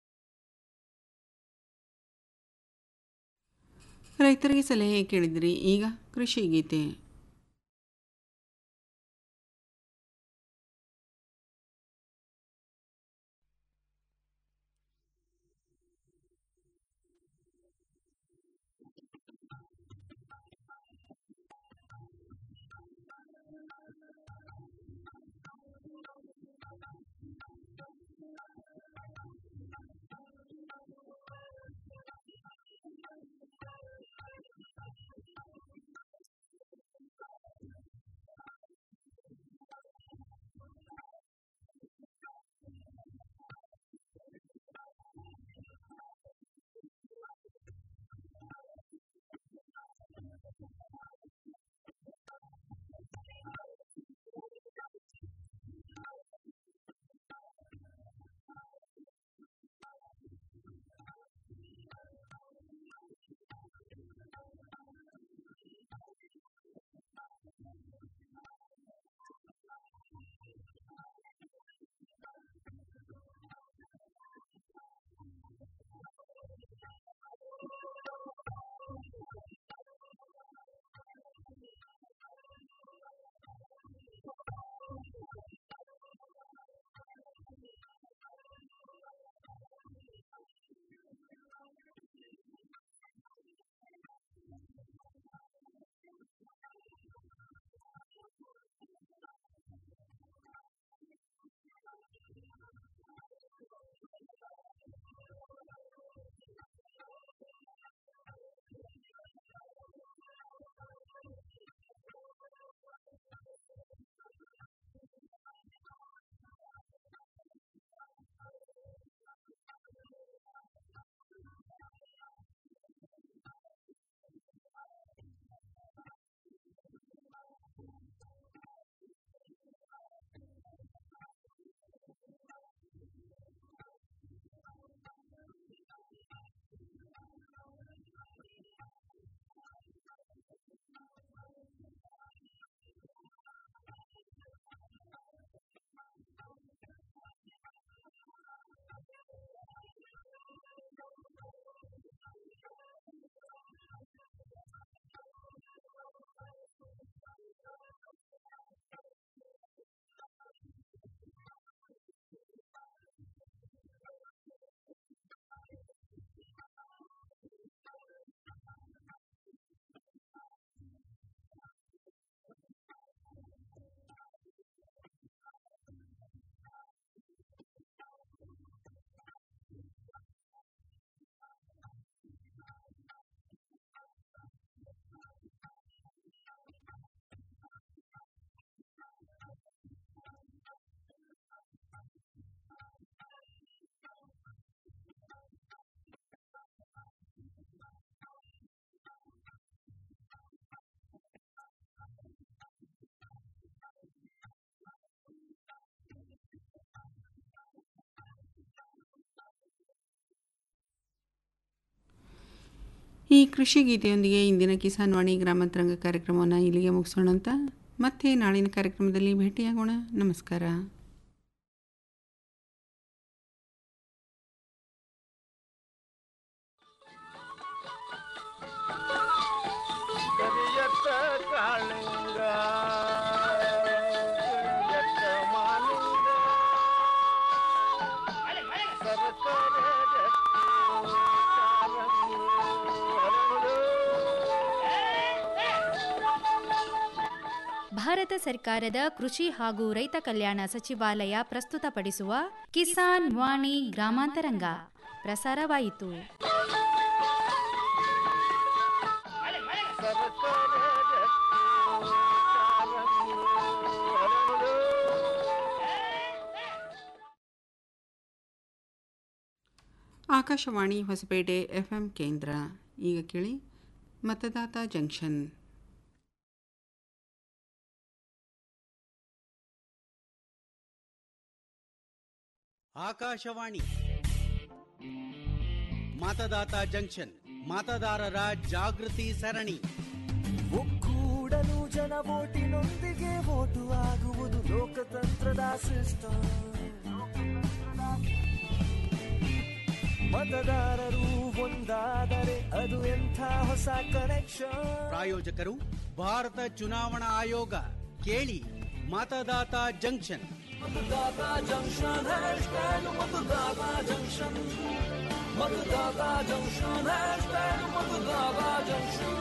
ರೈತರಿಗೆ ಸಲಹೆ ಕೇಳಿದ್ರಿ ಈಗ ಕೃಷಿ ಗೀತೆ ಈ ಕೃಷಿ ಗೀತೆಯೊಂದಿಗೆ ಇಂದಿನ ಕಿಸಾನ್ ವಾಣಿ ಗ್ರಾಮಾಂತರಂಗ ಕಾರ್ಯಕ್ರಮವನ್ನು ಇಲ್ಲಿಗೆ ಮುಗಿಸೋಣ ಅಂತ ಮತ್ತೆ ನಾಳಿನ ಕಾರ್ಯಕ್ರಮದಲ್ಲಿ ಭೇಟಿಯಾಗೋಣ ನಮಸ್ಕಾರ ಕರಿಯತ್ತ ಕಾಳಿಂಗ ಕರಿಯತ್ತ ಮಾಲಿಂಗ ಸರಸರ ಜಟ್ಟಿ ಕಾರಂಗಿ ಹರಡು. ಭಾರತ ಸರ್ಕಾರದ ಕೃಷಿ ಹಾಗೂ ರೈತ ಕಲ್ಯಾಣ ಸಚಿವಾಲಯ ಪ್ರಸ್ತುತಪಡಿಸುವ ಕಿಸಾನ್ ವಾಣಿ ಗ್ರಾಮಾಂತರಂಗ ಪ್ರಸಾರವಾಯಿತು ಸರಸರ ಜಟ್ಟಿ ಕಾರಂಗಿ ಹರಡು. ಆಕಾಶವಾಣಿ ಹೊಸಪೇಟೆ ಎಫ್ಎಂ ಕೇಂದ್ರ ಈಗ ಕೇಳಿ ಮತದಾತ ಜಂಕ್ಷನ್ ಆಕಾಶವಾಣಿ ಮತದಾತ ಜಂಕ್ಷನ್ ಮತದಾರರ ಜಾಗೃತಿ ಸರಣಿ ಒಕ್ಕೂಡಲು ಜನ ಓಟಿನೊಂದಿಗೆ ಓಟು ಆಗುವುದು ಲೋಕತಂತ್ರದ ಸಿಸ್ಟಮ್ ಮತದಾರರು ಒಂದಾದರೆ ಅದು ಎಂಥ ಹೊಸ ಕನೆಕ್ಷನ್ ಪ್ರಾಯೋಜಕರು ಭಾರತ ಚುನಾವಣಾ ಆಯೋಗ ಕೇಳಿ Matadata junction Matadata junction hashtag Matadata junction Matadata junction hashtag Matadata junction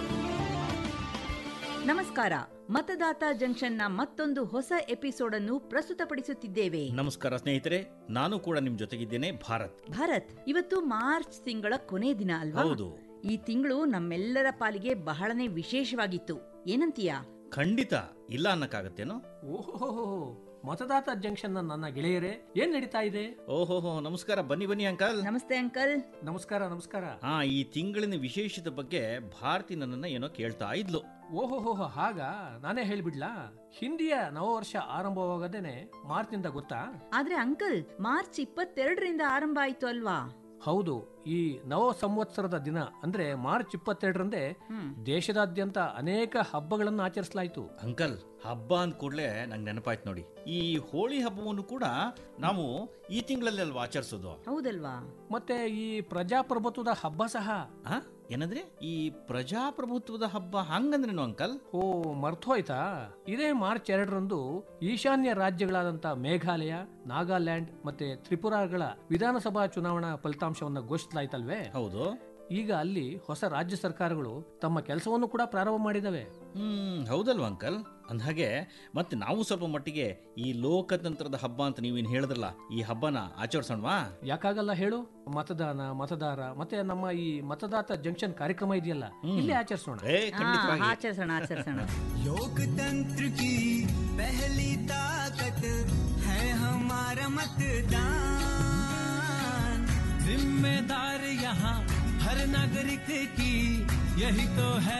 ನಮಸ್ಕಾರ ಮತದಾತ ಜಂಕ್ಷನ್ನ ಮತ್ತೊಂದು ಹೊಸ ಎಪಿಸೋಡ್ ಅನ್ನು ಪ್ರಸ್ತುತಪಡಿಸುತ್ತಿದ್ದೇವೆ ನಮಸ್ಕಾರ ಸ್ನೇಹಿತರೆ ನಾನು ಕೂಡ ನಿಮ್ ಜೊತೆಗಿದ್ದೇನೆ ಭಾರತ್ ಭಾರತ್ ಇವತ್ತು ಮಾರ್ಚ್ ತಿಂಗಳ ಕೊನೆ ದಿನ ಅಲ್ವಾ ಹೌದು ಈ ತಿಂಗಳು ನಮ್ಮೆಲ್ಲರ ಪಾಲಿಗೆ ಬಹಳನೇ ವಿಶೇಷವಾಗಿತ್ತು ಏನಂತೀಯಾ ಖಂಡಿತ ಇಲ್ಲ ಅನ್ನಕ್ಕಾಗತ್ತೇನೋ ಓಹೋ ಮತದಾತ ಜಂಕ್ಷನ್ ನನ್ನ ಗೆಳೆಯರೇ ಏನ್ ನಡೀತಾ ಇದೆ ಓಹೋಹೋ ನಮಸ್ಕಾರ ಬನ್ನಿ ಬನ್ನಿ ಅಂಕಲ್ ನಮಸ್ತೆ ಅಂಕಲ್ ನಮಸ್ಕಾರ ನಮಸ್ಕಾರ ಹಾ ಈ ತಿಂಗಳಿನ ವಿಶೇಷತೆ ಬಗ್ಗೆ ಭಾರತಿ ನನ್ನನ್ನ ಏನೋ ಕೇಳ್ತಾ ಇದ್ಲು ಓಹೋಹೋ ಹಾಗ ನಾನೇ ಹೇಳ್ಬಿಡ್ಲಾ ಹಿಂದಿಯ ನವವರ್ಷ ಆರಂಭವಾಗದೇನೆ ಮಾರ್ಚ್ನಿಂದ ಗೊತ್ತಾ ಆದ್ರೆ ಅಂಕಲ್ ಮಾರ್ಚ್ ಇಪ್ಪತ್ತೆರಡರಿಂದ ಆರಂಭ ಆಯ್ತು ಅಲ್ವಾ ಹೌದು ಈ ನವ ಸಂವತ್ಸರದ ದಿನ ಅಂದ್ರೆ ಮಾರ್ಚ್ ಇಪ್ಪತ್ತೆರಡರಂದೇ ದೇಶದಾದ್ಯಂತ ಅನೇಕ ಹಬ್ಬಗಳನ್ನು ಆಚರಿಸಲಾಯಿತು ಅಂಕಲ್ ಹಬ್ಬ ಅಂದ ಕೂಡಲೇ ನಂಗೆ ನೆನಪಾಯ್ತು ನೋಡಿ ಈ ಹೋಳಿ ಹಬ್ಬವನ್ನು ಕೂಡ ನಾವು ಈ ತಿಂಗಳಲ್ಲಿ ಅಲ್ವಾ ಆಚರಿಸೋದು ಹೌದಲ್ವಾ ಮತ್ತೆ ಈ ಪ್ರಜಾಪ್ರಭುತ್ವದ ಹಬ್ಬ ಸಹ ಆ? ಏನಂದ್ರೆ ಈ ಪ್ರಜಾಪ್ರಭುತ್ವದ ಹಬ್ಬ ಹಂಗಂದ್ರೇನು ಅಂಕಲ್ ಓ ಮರ್ತೋಯ್ತಾ ಇದೇ ಮಾರ್ಚ್ ಎರಡರಂದು ಈಶಾನ್ಯ ರಾಜ್ಯಗಳಾದಂತ ಮೇಘಾಲಯ ನಾಗಾಲ್ಯಾಂಡ್ ಮತ್ತೆ ತ್ರಿಪುರಾಗಳ ವಿಧಾನಸಭಾ ಚುನಾವಣಾ ಫಲಿತಾಂಶವನ್ನ ಘೋಷಿಸಲಾಯ್ತಲ್ವೇ ಹೌದು ಈಗ ಅಲ್ಲಿ ಹೊಸ ರಾಜ್ಯ ಸರ್ಕಾರಗಳು ತಮ್ಮ ಕೆಲಸವನ್ನು ಕೂಡ ಪ್ರಾರಂಭ ಮಾಡಿದವೆ ಹ್ಮ್ ಹೌದಲ್ವಾ ಅಂಕಲ್ ಅಂದ್ಹಾಗೆ ಮತ್ತೆ ನಾವು ಸ್ವಲ್ಪ ಮಟ್ಟಿಗೆ ಈ ಲೋಕತಂತ್ರದ ಹಬ್ಬ ಅಂತ ನೀವೇನು ಹೇಳಿದ್ರಲ್ಲ ಈ ಹಬ್ಬನ ಆಚರಿಸೋಣವಾ ಯಾಕಾಗಲ್ಲ ಹೇಳು ಮತದಾನ ಮತದಾರ ಮತ್ತೆ ನಮ್ಮ ಈ ಮತದಾತ ಜಂಕ್ಷನ್ ಕಾರ್ಯಕ್ರಮ ಇದೆಯಲ್ಲ ಇಲ್ಲೇ ಆಚರಿಸೋಣ ಏ ಖಂಡಿತವಾಗಿ ಆಚರಿಸೋಣ ಆಚರಿಸೋಣ लोकतंत्र की पहली ताकत है हमारा मतदान जिम्मेदार यहाँ हर नागरिक की यही तो है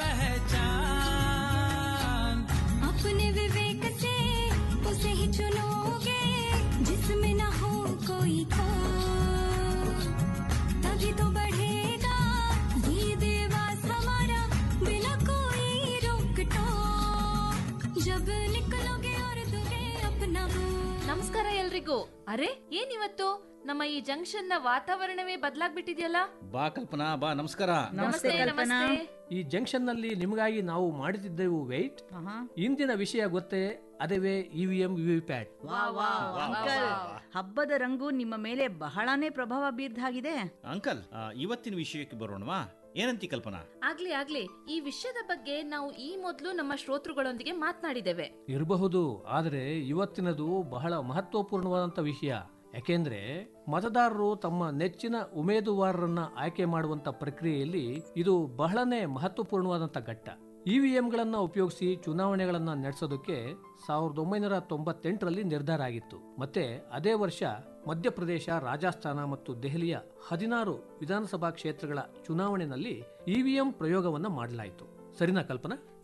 पहचान अपने विवेक से उसे ही चुनोगे जिसमें न हो कोई खोट तभी तो बढ़ेगा ये देवास हमारा बिना कोई रोक टोक जब निकलोगे और दोगे अपना वोट ನಮಸ್ಕಾರ ಎಲ್ರಿಗೂ ಅರೆ ಏನಿವತ್ತು ನಮ್ಮ ಈ ಜಂಕ್ಷನ್ ನ ವಾತಾವರಣವೇ ಬದಲಾಗ್ಬಿಟ್ಟಿದ್ಯಲ್ಲ ಬಾ ಕಲ್ಪನಾ ಬಾ ನಮಸ್ಕಾರ ನಮಸ್ತೆ ನಮಸ್ತೆ ಈ ಜಂಕ್ಷನ್ ನಲ್ಲಿ ನಿಮಗಾಗಿ ನಾವು ಮಾಡುತ್ತಿದ್ದೆವು ವೇಟ್ ಇಂದಿನ ವಿಷಯ ಗೊತ್ತೇ ಅದೇವೇ ಇವಿಎಂ ವಿವಿ ಪ್ಯಾಟ್ ವಾ ವಾ ಅಂಕಲ್ ಹಬ್ಬದ ರಂಗು ನಿಮ್ಮ ಮೇಲೆ ಬಹಳನೇ ಪ್ರಭಾವ ಬೀರ್ದಾಗಿದೆ ಅಂಕಲ್ ಆ, ಇವತ್ತಿನ ವಿಷಯಕ್ಕೆ ಬರೋಣವಾ ಏನಂತಿ ಕಲ್ಪನಾ ಆಗ್ಲಿ ಆಗ್ಲಿ ಈ ವಿಷಯದ ಬಗ್ಗೆ ನಾವು ಈ ಮೊದಲು ನಮ್ಮ ಶ್ರೋತೃಗಳೊಂದಿಗೆ ಮಾತನಾಡಿದ್ದೇವೆ ಇರಬಹುದು ಆದರೆ ಇವತ್ತಿನದು ಬಹಳ ಮಹತ್ವಪೂರ್ಣವಾದಂತ ವಿಷಯ ಯಾಕೆಂದ್ರೆ ಮತದಾರರು ತಮ್ಮ ನೆಚ್ಚಿನ ಉಮೇದುವಾರರನ್ನ ಆಯ್ಕೆ ಮಾಡುವಂತ ಪ್ರಕ್ರಿಯೆಯಲ್ಲಿ ಇದು ಬಹಳನೇ ಮಹತ್ವಪೂರ್ಣವಾದಂತ ಘಟ್ಟ ಇವಿಎಂಗಳನ್ನ ಉಪಯೋಗಿಸಿ ಚುನಾವಣೆಗಳನ್ನ ನಡೆಸೋದಕ್ಕೆ ಸಾವಿರದ ಒಂಬೈನೂರ ತೊಂಬತ್ತೆಂಟರಲ್ಲಿ ನಿರ್ಧಾರ ಆಗಿತ್ತು ಮತ್ತೆ ಅದೇ ವರ್ಷ ಮಧ್ಯಪ್ರದೇಶ ರಾಜಸ್ಥಾನ ಮತ್ತು ದೆಹಲಿಯ ಹದಿನಾರು ವಿಧಾನಸಭಾ ಕ್ಷೇತ್ರಗಳ ಚುನಾವಣೆಯಲ್ಲಿ ಇವಿಎಂ ಪ್ರಯೋಗವನ್ನ ಮಾಡಲಾಯಿತು ಸರಿನಾ ಕಲ್ಪನಾ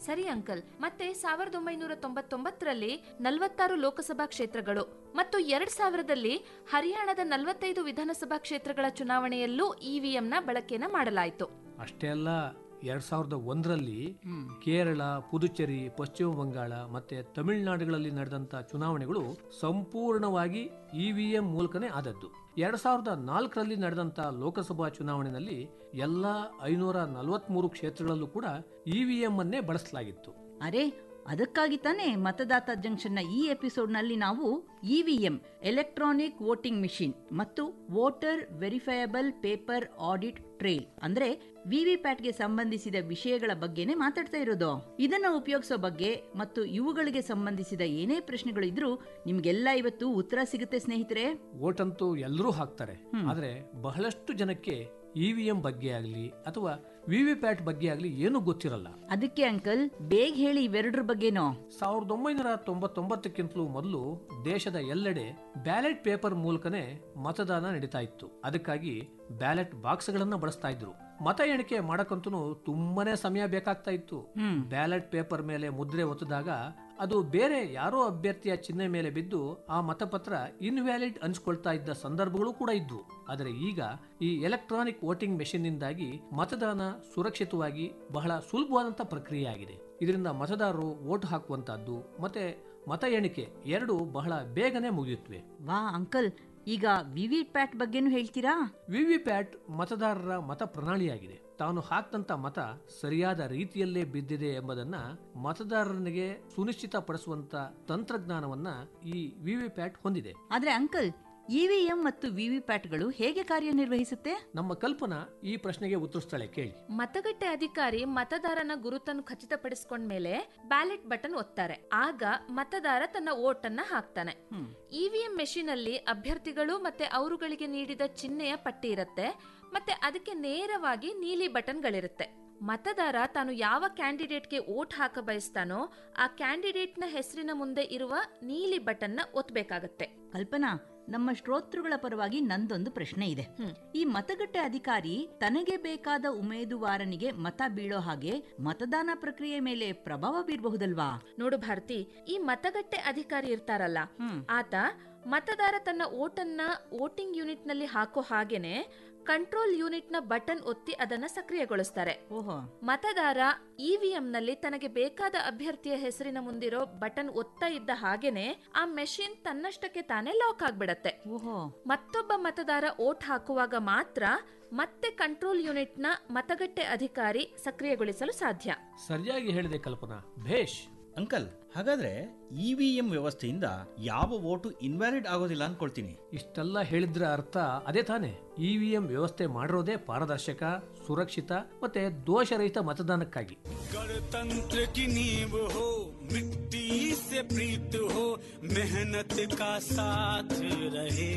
ಸರಿ ಅಂಕಲ್ ಮತ್ತೆ ಸಾವಿರದ ಒಂಬೈನೂರ ತೊಂಬತ್ತೊಂಬತ್ತರಲ್ಲಿ ನಲವತ್ತಾರು ಲೋಕಸಭಾ ಕ್ಷೇತ್ರಗಳು ಮತ್ತು ಎರಡ್ ಸಾವಿರದಲ್ಲಿ ಹರಿಯಾಣದ ನಲವತ್ತೈದು ವಿಧಾನಸಭಾ ಕ್ಷೇತ್ರಗಳ ಚುನಾವಣೆಯಲ್ಲೂ ಇವಿಎಂನ ಬಳಕೆನ ಮಾಡಲಾಯಿತು ಅಷ್ಟೇ ಅಲ್ಲ ಎರಡ್ ಸಾವಿರದ ಒಂದರಲ್ಲಿ ಕೇರಳ ಪುದುಚೇರಿ ಪಶ್ಚಿಮ ಬಂಗಾಳ ಮತ್ತೆ ತಮಿಳುನಾಡುಗಳಲ್ಲಿ ನಡೆದಂತ ಚುನಾವಣೆಗಳು ಸಂಪೂರ್ಣವಾಗಿ ಇವಿಎಂ ಮೂಲಕನೇ ಆದದ್ದು ಎರಡ್ ಸಾವಿರದ ನಾಲ್ಕರಲ್ಲಿ ನಡೆದಂತ ಲೋಕಸಭಾ ಚುನಾವಣೆಯಲ್ಲಿ ಎಲ್ಲ ಐನೂರ ನಲವತ್ಮೂರು ಕ್ಷೇತ್ರಗಳಲ್ಲೂ ಕೂಡ ಇವಿಎಂ ಅನ್ನೇ ಬಳಸಲಾಗಿತ್ತು ಅರೆ ಅದಕ್ಕಾಗಿ ತಾನೇ ಮತದಾತ ಜಂಕ್ಷನ್ನ ಈ ಎಪಿಸೋಡ್ನಲ್ಲಿ ನಾವು ಇವಿಎಂ ಎಲೆಕ್ಟ್ರಾನಿಕ್ ವೋಟಿಂಗ್ ಮಿಷಿನ್ ಮತ್ತು voter verifiable paper audit trail ಅಂದ್ರೆ ವಿವಿಪ್ಯಾಟ್ಗೆ ಸಂಬಂಧಿಸಿದ ವಿಷಯಗಳ ಬಗ್ಗೆನೇ ಮಾತಾಡ್ತಾ ಇರೋದು ಇದನ್ನ ಉಪಯೋಗಿಸೋ ಬಗ್ಗೆ ಮತ್ತು ಇವುಗಳಿಗೆ ಸಂಬಂಧಿಸಿದ ಏನೇ ಪ್ರಶ್ನೆಗಳು ಇದ್ರೂ ನಿಮ್ಗೆಲ್ಲ ಇವತ್ತು ಉತ್ತರ ಸಿಗುತ್ತೆ ಸ್ನೇಹಿತರೆ ವೋಟ್ ಅಂತೂ ಎಲ್ಲರೂ ಹಾಕ್ತಾರೆ ಆದ್ರೆ ಬಹಳಷ್ಟು ಜನಕ್ಕೆ ಇವಿಎಂ ಬಗ್ಗೆ ಆಗಲಿ ಅಥವಾ ವಿವಿಪ್ಯಾಟ್ ಬಗ್ಗೆ ಆಗಲಿ ಏನೂ ಗೊತ್ತಿರಲ್ಲ ಅದಕ್ಕೆ ಅಂಕಲ್ ಬೇಗ ಹೇಳಿ ಇವೆರಡರ ಬಗ್ಗೆನೋ ಸಾವಿರದ ಒಂಬೈನೂರ ತೊಂಬತ್ತೊಂಬತ್ತಕ್ಕಿಂತಲೂ ಮೊದಲು ದೇಶದ ಎಲ್ಲೆಡೆ ಬ್ಯಾಲೆಟ್ ಪೇಪರ್ ಮೂಲಕನೇ ಮತದಾನ ನಡೀತಾ ಇತ್ತು ಅದಕ್ಕಾಗಿ ಬ್ಯಾಲೆಟ್ ಬಾಕ್ಸ್ಗಳನ್ನ ಬಳಸ್ತಾ ಇದ್ರು ಮತ ಎಣಿಕೆ ಮಾಡಕ್ಕಂತೂ ತುಂಬಾನೇ ಸಮಯ ಬೇಕಾಗ್ತಾ ಇತ್ತು ಬ್ಯಾಲೆಟ್ ಪೇಪರ್ ಮೇಲೆ ಮುದ್ರೆ ಒತ್ತಿದಾಗ ಅದು ಬೇರೆ ಯಾರೋ ಅಭ್ಯರ್ಥಿಯ ಚಿಹ್ನೆ ಮೇಲೆ ಬಿದ್ದು ಆ ಮತಪತ್ರ ಇನ್ವ್ಯಾಲಿಡ್ ಅನ್ಸ್ಕೊಳ್ತಾ ಇದ್ದ ಸಂದರ್ಭಗಳು ಕೂಡ ಇದ್ವು ಆದರೆ ಈಗ ಈ ಎಲೆಕ್ಟ್ರಾನಿಕ್ ವೋಟಿಂಗ್ ಮೆಷಿನ್ ನಿಂದಾಗಿ ಮತದಾನ ಸುರಕ್ಷಿತವಾಗಿ ಬಹಳ ಸುಲಭವಾದಂತ ಪ್ರಕ್ರಿಯೆ ಆಗಿದೆ ಇದರಿಂದ ಮತದಾರರು ವೋಟ್ ಹಾಕುವಂತಹದ್ದು ಮತ್ತೆ ಮತ ಎಣಿಕೆ ಎರಡು ಬಹಳ ಬೇಗನೆ ಮುಗಿಯುತ್ತವೆ ವಾ ಅಂಕಲ್ ಈಗ ವಿವಿ ಪ್ಯಾಟ್ ಬಗ್ಗೆನೂ ಹೇಳ್ತೀರಾ ವಿವಿಪ್ಯಾಟ್ ಮತದಾರರ ಮತ ಪ್ರಣಾಳಿಯಾಗಿದೆ ತಾನು ಹಾಕ್ದಂತ ಮತ ಸರಿಯಾದ ರೀತಿಯಲ್ಲೇ ಬಿದ್ದಿದೆ ಎಂಬುದನ್ನ ಮತದಾರನಿಗೆ ಸುನಿಶ್ಚಿತಪಡಿಸುವಂತ ತಂತ್ರಜ್ಞಾನವನ್ನ ಈ ವಿವಿಪ್ಯಾಟ್ ಹೊಂದಿದೆ ಆದ್ರೆ ಅಂಕಲ್ ಇವಿಎಂ ಮತ್ತು ವಿವಿಪ್ಯಾಟ್ಗಳು ಹೇಗೆ ಕಾರ್ಯನಿರ್ವಹಿಸುತ್ತೆ ನಮ್ಮ ಕಲ್ಪನಾ ಈ ಪ್ರಶ್ನೆಗೆ ಉತ್ತರಿಸ್ತಾಳೆ ಕೇಳಿ ಮತಗಟ್ಟೆ ಅಧಿಕಾರಿ ಮತದಾರನ ಗುರುತನ್ನು ಖಚಿತಪಡಿಸಿಕೊಂಡ್ಮೇಲೆ ಬ್ಯಾಲೆಟ್ ಬಟನ್ ಒತ್ತಾರೆ ಆಗ ಮತದಾರ ತನ್ನ ವೋಟ್ ಅನ್ನ ಹಾಕ್ತಾನೆ ಇವಿಎಂ ಮೆಷಿನ್ ಅಲ್ಲಿ ಅಭ್ಯರ್ಥಿಗಳು ಮತ್ತೆ ಅವರುಗಳಿಗೆ ನೀಡಿದ ಚಿಹ್ನೆಯ ಪಟ್ಟಿ ಇರುತ್ತೆ ಮತ್ತೆ ಅದಕ್ಕೆ ನೇರವಾಗಿ ನೀಲಿ ಬಟನ್ಗಳಿರುತ್ತೆ ಮತದಾರ ತಾನು ಯಾವ ಕ್ಯಾಂಡಿಡೇಟ್ಗೆ ವೋಟ್ ಹಾಕ ಬಯಸ್ತಾನೋ ಆ ಕ್ಯಾಂಡಿಡೇಟ್ನ ಹೆಸರಿನ ಮುಂದೆ ಇರುವ ನೀಲಿ ಬಟನ್ನ ಒತ್ತಬೇಕಾಗತ್ತೆ ಕಲ್ಪನಾ ನಮ್ಮ ಶ್ರೋತೃಗಳ ಪರವಾಗಿ ನಂದೊಂದು ಪ್ರಶ್ನೆ ಇದೆ ಈ ಮತಗಟ್ಟೆ ಅಧಿಕಾರಿ ತನಗೆ ಬೇಕಾದ ಉಮೇದುವಾರನಿಗೆ ಮತ ಬೀಳೋ ಹಾಗೆ ಮತದಾನ ಪ್ರಕ್ರಿಯೆ ಮೇಲೆ ಪ್ರಭಾವ ಬೀರಬಹುದಲ್ವಾ ನೋಡು ಭಾರತಿ ಈ ಮತಗಟ್ಟೆ ಅಧಿಕಾರಿ ಇರ್ತಾರಲ್ಲ ಆತ ಮತದಾರ ತನ್ನ ಓಟನ್ನ ವೋಟಿಂಗ್ ಯೂನಿಟ್ ನಲ್ಲಿ ಹಾಕೋ ಹಾಗೇನೆ ಕಂಟ್ರೋಲ್ ಯೂನಿಟ್ ನ ಬಟನ್ ಒತ್ತಿ ಅದನ್ನ ಸಕ್ರಿಯಗೊಳಿಸ್ತಾರೆ ಓಹೋ ಮತದಾರ ಇವಿಎಂ ನಲ್ಲಿ ತನಗೆ ಬೇಕಾದ ಅಭ್ಯರ್ಥಿಯ ಹೆಸರಿನ ಮುಂದಿರೋ ಬಟನ್ ಒತ್ತಾ ಇದ್ದ ಹಾಗೇನೆ ಆ ಮೆಷಿನ್ ತನ್ನಷ್ಟಕ್ಕೆ ತಾನೇ ಲಾಕ್ ಆಗ್ಬಿಡತ್ತೆ ಓಹೋ ಮತ್ತೊಬ್ಬ ಮತದಾರ ಓಟ್ ಹಾಕುವಾಗ ಮಾತ್ರ ಮತ್ತೆ ಕಂಟ್ರೋಲ್ ಯೂನಿಟ್ ನ ಮತಗಟ್ಟೆ ಅಧಿಕಾರಿ ಸಕ್ರಿಯಗೊಳಿಸಲು ಸಾಧ್ಯ ಸರಿಯಾಗಿ ಹೇಳಿದೆ ಕಲ್ಪನಾ ಭೇಷ್ ಅಂಕಲ್ ಹಾಗಾದ್ರೆ ಇವಿಎಂ ವ್ಯವಸ್ಥೆಯಿಂದ ಯಾವ ವೋಟು ಇನ್ವ್ಯಾಲಿಡ್ ಆಗೋದಿಲ್ಲ ಅನ್ಕೊಳ್ತೀನಿ ಇಷ್ಟೆಲ್ಲ ಹೇಳಿದ್ರ ಅರ್ಥ ಅದೇ ತಾನೆ ಇವಿಎಂ ವ್ಯವಸ್ಥೆ ಮಾಡಿರೋದೇ ಪಾರದರ್ಶಕ ಸುರಕ್ಷಿತ ಮತ್ತೆ ದೋಷರಹಿತ ಮತದಾನಕ್ಕಾಗಿ गणतंत्र की नींव हो मिट्टी से प्रीत हो मेहनत का साथ रहे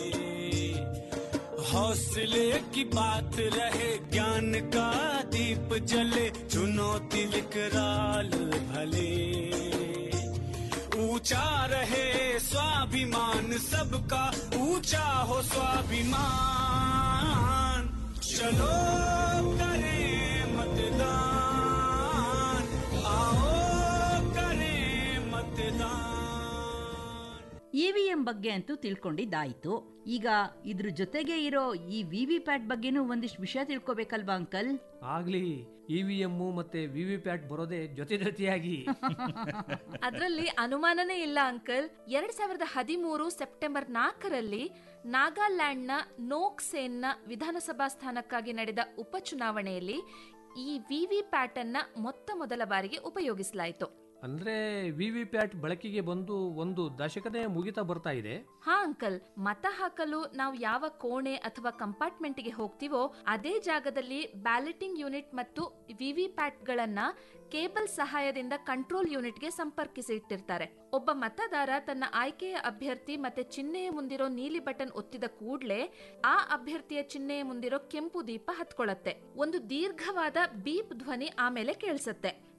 हौसले की बात रहे ज्ञान का दीप जले चुनौती विकराल भले ऊंचा रहे स्वाभिमान सबका ऊंचा हो स्वाभिमान चलो करें मतदान आओ करें मतदान ಇವಿಎಂ ಬಗ್ಗೆ ಅಂತೂ ತಿಳ್ಕೊಂಡಿದ್ದಾಯ್ತು ಈಗ ಇದ್ರ ಜೊತೆಗೆ ಇರೋ ಈ ವಿವಿ ಪ್ಯಾಟ್ ಬಗ್ಗೆನೂ ಒಂದಿಷ್ಟು ವಿಷಯ ತಿಳ್ಕೊಬೇಕಲ್ವಾ ಅಂಕಲ್ ಆಗ್ಲಿ ಇವಿಎಂ ಮತ್ತೆ ವಿವಿಪ್ಯಾಟ್ ಬರೋದೇ ಜೊತೆ ಜೊತೆಯಾಗಿ ಅದರಲ್ಲಿ ಅನುಮಾನನೇ ಇಲ್ಲ ಅಂಕಲ್ ಎರಡ್ ಸಾವಿರದ ಹದಿಮೂರು ಸೆಪ್ಟೆಂಬರ್ ನಾಲ್ಕರಲ್ಲಿ ನಾಗಾಲ್ಯಾಂಡ್ನ ನೋಕ್ಸೇನ್ನ ವಿಧಾನಸಭಾ ಸ್ಥಾನಕ್ಕಾಗಿ ನಡೆದ ಉಪಚುನಾವಣೆಯಲ್ಲಿ ಈ ವಿವಿ ಪ್ಯಾಟ್ ಅನ್ನ ಮೊತ್ತ ಮೊದಲ ಬಾರಿಗೆ ಉಪಯೋಗಿಸಲಾಯಿತು ಅಂದ್ರೆ ವಿವಿಪ್ಯಾಟ್ ಬಳಕೆಗೆ ಬಂದು ಒಂದು ದಶಕನೇ ಮುಗಿತಾ ಬರ್ತಾ ಇದೆ ಹಾ ಅಂಕಲ್ ಮತ ಹಾಕಲು ನಾವು ಯಾವ ಕೋಣೆ ಅಥವಾ ಕಂಪಾರ್ಟ್ಮೆಂಟ್ಗೆ ಹೋಗ್ತೀವೋ ಅದೇ ಜಾಗದಲ್ಲಿ ಬ್ಯಾಲೆಟಿಂಗ್ ಯೂನಿಟ್ ಮತ್ತು ವಿವಿ ಗಳನ್ನ ಕೇಬಲ್ ಸಹಾಯದಿಂದ ಕಂಟ್ರೋಲ್ ಯೂನಿಟ್ಗೆ ಸಂಪರ್ಕಿಸಿ ಇಟ್ಟಿರ್ತಾರೆ ಒಬ್ಬ ಮತದಾರ ತನ್ನ ಆಯ್ಕೆಯ ಅಭ್ಯರ್ಥಿ ಮತ್ತೆ ಚಿಹ್ನೆಯ ಮುಂದಿರೋ ನೀಲಿ ಬಟನ್ ಒತ್ತಿದ ಕೂಡ್ಲೆ ಆ ಅಭ್ಯರ್ಥಿಯ ಚಿಹ್ನೆಯ ಮುಂದಿರೋ ಕೆಂಪು ದೀಪ ಹತ್ಕೊಳ್ಳತ್ತೆ ಒಂದು ದೀರ್ಘವಾದ ಬೀಪ್ ಧ್ವನಿ ಆಮೇಲೆ ಕೇಳಿಸತ್ತೆ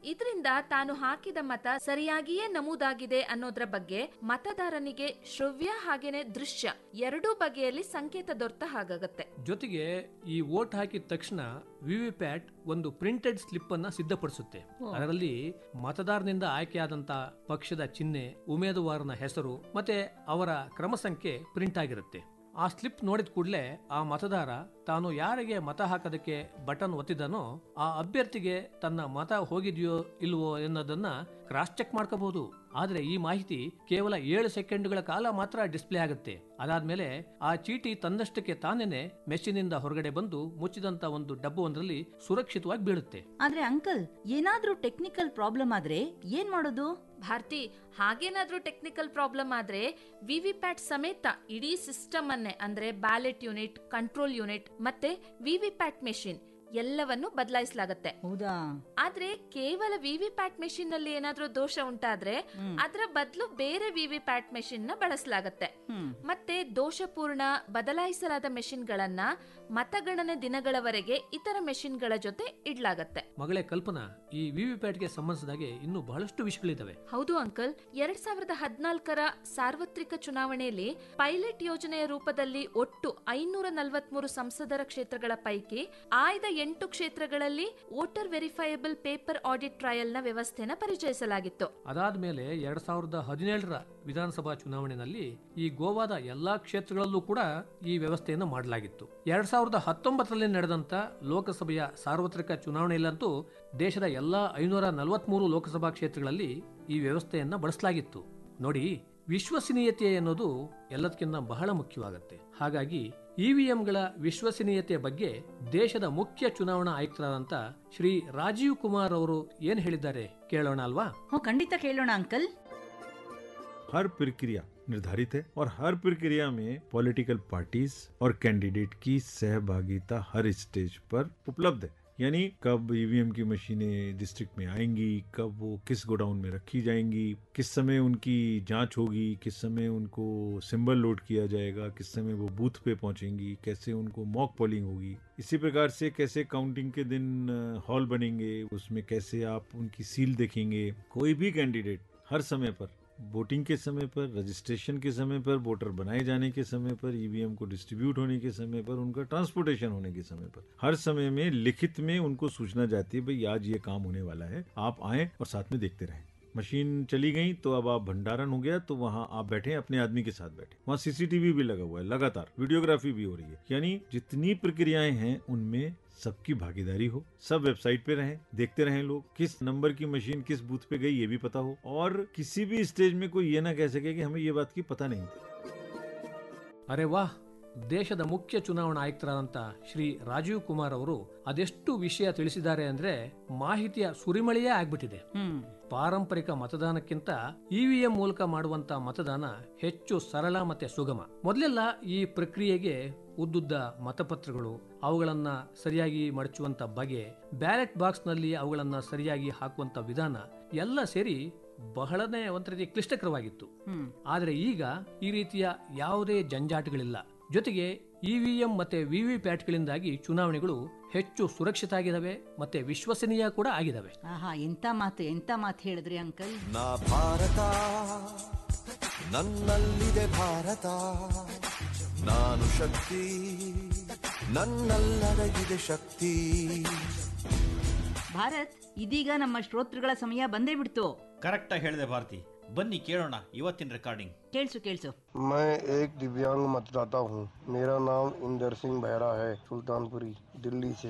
ಇದರಿಂದ ತಾನು ಹಾಕಿದ ಮತ ಸರಿಯಾಗಿಯೇ ನಮೂದಾಗಿದೆ ಅನ್ನೋದ್ರ ಬಗ್ಗೆ ಮತದಾರನಿಗೆ ಶ್ರವ್ಯ ಹಾಗೇನೆ ದೃಶ್ಯ ಎರಡೂ ಬಗೆಯಲ್ಲಿ ಸಂಕೇತ ದೊರೆತ ಹಾಗಾಗತ್ತೆ ಜೊತೆಗೆ ಈ ವೋಟ್ ಹಾಕಿದ ತಕ್ಷಣ ವಿವಿ ಪ್ಯಾಟ್ ಒಂದು ಪ್ರಿಂಟೆಡ್ ಸ್ಲಿಪ್ ಅನ್ನ ಸಿದ್ಧಪಡಿಸುತ್ತೆ ಓ. ಅದರಲ್ಲಿ ಮತದಾರನಿಂದ ಆಯ್ಕೆಯಾದಂತ ಪಕ್ಷದ ಚಿಹ್ನೆ ಉಮೇದುವಾರನ ಹೆಸರು ಮತ್ತೆ ಅವರ ಕ್ರಮ ಸಂಖ್ಯೆ ಪ್ರಿಂಟ್ ಆಗಿರುತ್ತೆ ಆ ಸ್ಲಿಪ್ ನೋಡಿದ ಕೂಡಲೇ ಆ ಮತದಾರ ತಾನು ಯಾರಿಗೆ ಮತ ಹಾಕೋದಕ್ಕೆ ಬಟನ್ ಒತ್ತಿದನೋ ಆ ಅಭ್ಯರ್ಥಿಗೆ ತನ್ನ ಮತ ಹೋಗಿದೆಯೋ ಇಲ್ವೋ ಎನ್ನೋದನ್ನ ಕ್ರಾಸ್ ಚೆಕ್ ಮಾಡ್ಕೋಬಹುದು ಆದ್ರೆ ಈ ಮಾಹಿತಿ ಕೇವಲ ಏಳು ಸೆಕೆಂಡ್ಗಳ ಕಾಲ ಮಾತ್ರ ಡಿಸ್ಪ್ಲೇ ಆಗುತ್ತೆ ಅದಾದ್ಮೇಲೆ ಆ ಚೀಟಿ ತನ್ನಷ್ಟಕ್ಕೆ ತಾನೇನೆ ಮೆಷಿನಿಂದ ಹೊರಗಡೆ ಬಂದು ಮುಚ್ಚಿದಂತ ಒಂದು ಡಬ್ಬು ಒಂದರಲ್ಲಿ ಸುರಕ್ಷಿತವಾಗಿ ಬೀಳುತ್ತೆ ಆದ್ರೆ ಅಂಕಲ್ ಏನಾದ್ರೂ ಟೆಕ್ನಿಕಲ್ ಪ್ರಾಬ್ಲಮ್ ಆದ್ರೆ ಏನ್ ಮಾಡೋದು ಭಾರತಿ ಹಾಗೇನಾದ್ರೂ ಟೆಕ್ನಿಕಲ್ ಪ್ರಾಬ್ಲಮ್ ಆದ್ರೆ ವಿವಿ ಪ್ಯಾಟ್ ಸಮೇತ ಇಡೀ ಸಿಸ್ಟಮ್ ಅನ್ನೇ ಅಂದ್ರೆ ಬ್ಯಾಲೆಟ್ ಯೂನಿಟ್ ಕಂಟ್ರೋಲ್ ಯೂನಿಟ್ ಮತ್ತೆ ವಿವಿ ಪ್ಯಾಟ್ ಮೆಷಿನ್ ಎಲ್ಲವನ್ನು ಬದಲಾಯಿಸಲಾಗತ್ತೆ ಹೌದಾ ಆದ್ರೆ ಕೇವಲ ವಿವಿ ಪ್ಯಾಟ್ ಮೆಷಿನ್ ನಲ್ಲಿ ಏನಾದ್ರೂ ದೋಷ ಉಂಟಾದ್ರೆ ಅದರ ಬದಲು ಬೇರೆ ವಿವಿ ಪ್ಯಾಟ್ ಮೆಷಿನ್ ನ ಬಳಸಲಾಗತ್ತೆ ಮತ್ತೆ ದೋಷಪೂರ್ಣ ಬದಲಾಯಿಸಲಾದ ಮೆಷಿನ್ ಗಳನ್ನ ಮತಗಣನೆ ದಿನಗಳವರೆಗೆ ಇತರ ಮೆಷಿನ್ ಗಳ ಜೊತೆ ಇಡ್ಲಾಗತ್ತೆ ಮಗಳೇ ಕಲ್ಪನಾ ಈ ವಿವಿ ಪ್ಯಾಟ್ಗೆ ಸಂಬಂಧಿಸಿದಾಗೆ ಇನ್ನೂ ಬಹಳಷ್ಟು ವಿಷಯಗಳಿದ್ದಾವೆ ಹೌದು ಅಂಕಲ್ ಎರಡ್ ಸಾವಿರದ ಹದಿನಾಲ್ಕರ ಸಾರ್ವತ್ರಿಕ ಚುನಾವಣೆಯಲ್ಲಿ ಪೈಲಟ್ ಯೋಜನೆಯ ರೂಪದಲ್ಲಿ ಒಟ್ಟು ಐನೂರ ನಲವತ್ಮೂರು ಸಂಸದರ ಕ್ಷೇತ್ರಗಳ ಪೈಕಿ ಆಯ್ದ ಎಂಟು ಕ್ಷೇತ್ರಗಳಲ್ಲಿ voter verifiable paper audit trial ನ ವ್ಯವಸ್ಥೆನ ಪರಿಚಯಿಸಲಾಗಿತ್ತು ಅದಾದ್ಮೇಲೆ ಎರಡ್ ಸಾವಿರದ ಹದಿನೇಳರ ವಿಧಾನಸಭಾ ಚುನಾವಣೆಯಲ್ಲಿ ಈ ಗೋವಾದ ಎಲ್ಲಾ ಕ್ಷೇತ್ರಗಳಲ್ಲೂ ಕೂಡ ಈ ವ್ಯವಸ್ಥೆಯನ್ನು ಮಾಡಲಾಗಿತ್ತು ಎರಡ್ ಸಾವಿರದ ಹತ್ತೊಂಬತ್ತರಲ್ಲಿ ನಡೆದಂತ ಲೋಕಸಭೆಯ ಸಾರ್ವತ್ರಿಕ ಚುನಾವಣೆಯಲ್ಲಂತೂ ದೇಶದ ಎಲ್ಲಾ ಐನೂರ ನಲವತ್ಮೂರು ಲೋಕಸಭಾ ಕ್ಷೇತ್ರಗಳಲ್ಲಿ ಈ ವ್ಯವಸ್ಥೆಯನ್ನ ಬಳಸಲಾಗಿತ್ತು ನೋಡಿ ವಿಶ್ವಸನೀಯತೆ ಅನ್ನೋದು ಎಲ್ಲದಕ್ಕಿಂತ ಬಹಳ ಮುಖ್ಯವಾಗುತ್ತೆ ಹಾಗಾಗಿ ಇವಿಎಂಗಳ ವಿಶ್ವಸನೀಯತೆಯ ಬಗ್ಗೆ ದೇಶದ ಮುಖ್ಯ ಚುನಾವಣಾ ಆಯುಕ್ತರಾದಂತ ಶ್ರೀ ರಾಜೀವ್ ಕುಮಾರ್ ಅವರು ಏನ್ ಹೇಳಿದ್ದಾರೆ ಕೇಳೋಣ ಅಲ್ವಾ ಹ್ಞೂ ಖಂಡಿತ ಕೇಳೋಣ ಅಂಕಲ್ हर प्रक्रिया निर्धारित है और हर प्रक्रिया में पॉलिटिकल पार्टीज और कैंडिडेट की सहभागिता हर स्टेज पर उपलब्ध है यानी कब ईवीएम की मशीनें डिस्ट्रिक्ट में आएंगी कब वो किस गोडाउन में रखी जाएंगी किस समय उनकी जांच होगी किस समय उनको सिंबल लोड किया जाएगा किस समय वो बूथ पे पहुंचेंगी कैसे उनको मॉक पोलिंग होगी इसी प्रकार से कैसे काउंटिंग के दिन हॉल बनेंगे उसमें कैसे आप उनकी सील देखेंगे कोई भी कैंडिडेट हर समय पर वोटिंग के समय पर रजिस्ट्रेशन के समय पर वोटर बनाए जाने के समय पर ईवीएम को डिस्ट्रीब्यूट होने के समय पर उनका ट्रांसपोर्टेशन होने के समय पर हर समय में लिखित में उनको सूचना जाती है भाई आज ये काम होने वाला है आप आए और साथ में देखते रहें मशीन चली गई तो अब आप भंडारण हो गया तो वहां आप बैठे अपने आदमी के साथ बैठे वहां सीसीटीवी भी लगा हुआ है लगातार वीडियोग्राफी भी हो रही है यानी जितनी प्रक्रियाएं हैं उनमें सबकी भागीदारी हो सब वेबसाइट पे रहें देखते रहें लोग किस नंबर की मशीन किस बूथ पे गई ये भी पता हो और किसी भी स्टेज में कोई ये ना कह सके कि हमें ये बात की पता नहीं थी ಅರೆ ವಾಹ್ ದೇಶದ ಮುಖ್ಯ ಚುನಾವಣಾ ಆಯುಕ್ತರಾದಂಥ ಶ್ರೀ ರಾಜೀವ್ ಕುಮಾರ್ ಅವರು ಅದೆಷ್ಟು ವಿಷಯ ತಿಳಿಸಿದ್ದಾರೆ ಅಂದ್ರೆ ಮಾಹಿತಿಯ ಸುರಿಮಳೆಯೇ ಆಗ್ಬಿಟ್ಟಿದೆ ಪಾರಂಪರಿಕ ಮತದಾನಕ್ಕಿಂತ ಇವಿಎಂ ಮೂಲಕ ಮಾಡುವಂತ ಮತದಾನ ಹೆಚ್ಚು ಸರಳ ಮತ್ತೆ ಸುಗಮ ಮೊದಲೆಲ್ಲ ಈ ಪ್ರಕ್ರಿಯೆಗೆ ಉದ್ದುದ್ದ ಮತಪತ್ರಗಳು ಅವುಗಳನ್ನ ಸರಿಯಾಗಿ ಮಡಚುವಂತ ಬಗೆ ಬ್ಯಾಲೆಟ್ ಬಾಕ್ಸ್ ನಲ್ಲಿ ಅವುಗಳನ್ನ ಸರಿಯಾಗಿ ಹಾಕುವಂತ ವಿಧಾನ ಎಲ್ಲ ಸೇರಿ ಬಹಳನೇ ಒಂದ್ ರೀತಿ ಕ್ಲಿಷ್ಟಕರವಾಗಿತ್ತು ಆದರೆ ಈಗ ಈ ರೀತಿಯ ಯಾವುದೇ ಜಂಜಾಟಗಳಿಲ್ಲ ಜೊತೆಗೆ ಇವಿಎಂ ಮತ್ತೆ ವಿವಿ ಪ್ಯಾಟ್ಗಳಿಂದಾಗಿ ಚುನಾವಣೆಗಳು ಹೆಚ್ಚು ಸುರಕ್ಷಿತ ಆಗಿದಾವೆ ಮತ್ತೆ ವಿಶ್ವಸನೀಯ ಕೂಡ ಆಗಿದಾವೆ ಆಹಾ ಎಂತ ಮಾತು ಎಂತ ಮಾತು ಹೇಳಿದ್ರಿ ಅಂಕಲ್ ನಾ ಭಾರತ ನನ್ನಲ್ಲಿದೆ ಭಾರತ ನಾನು ಶಕ್ತಿ ನನ್ನಲ್ಲಡಗಿದೆ ಶಕ್ತಿ ಭಾರತ್ ಇದೀಗ ನಮ್ಮ ಶ್ರೋತೃಗಳ ಸಮಯ ಬಂದೇ ಬಿಡ್ತು ಕರೆಕ್ಟಾಗಿ ಹೇಳಿದೆ ಭಾರತಿ ಬನ್ನಿ ಕೇಳೋಣ ಇವತ್ತಿನ ರೆಕಾರ್ಡಿಂಗ್ ಕೇಳಿಸು ಕೇಳಿಸು मैं एक दिव्यांग मतदाता हूँ मेरा नाम इंदर सिंह बेहरा है सुल्तानपुरी दिल्ली से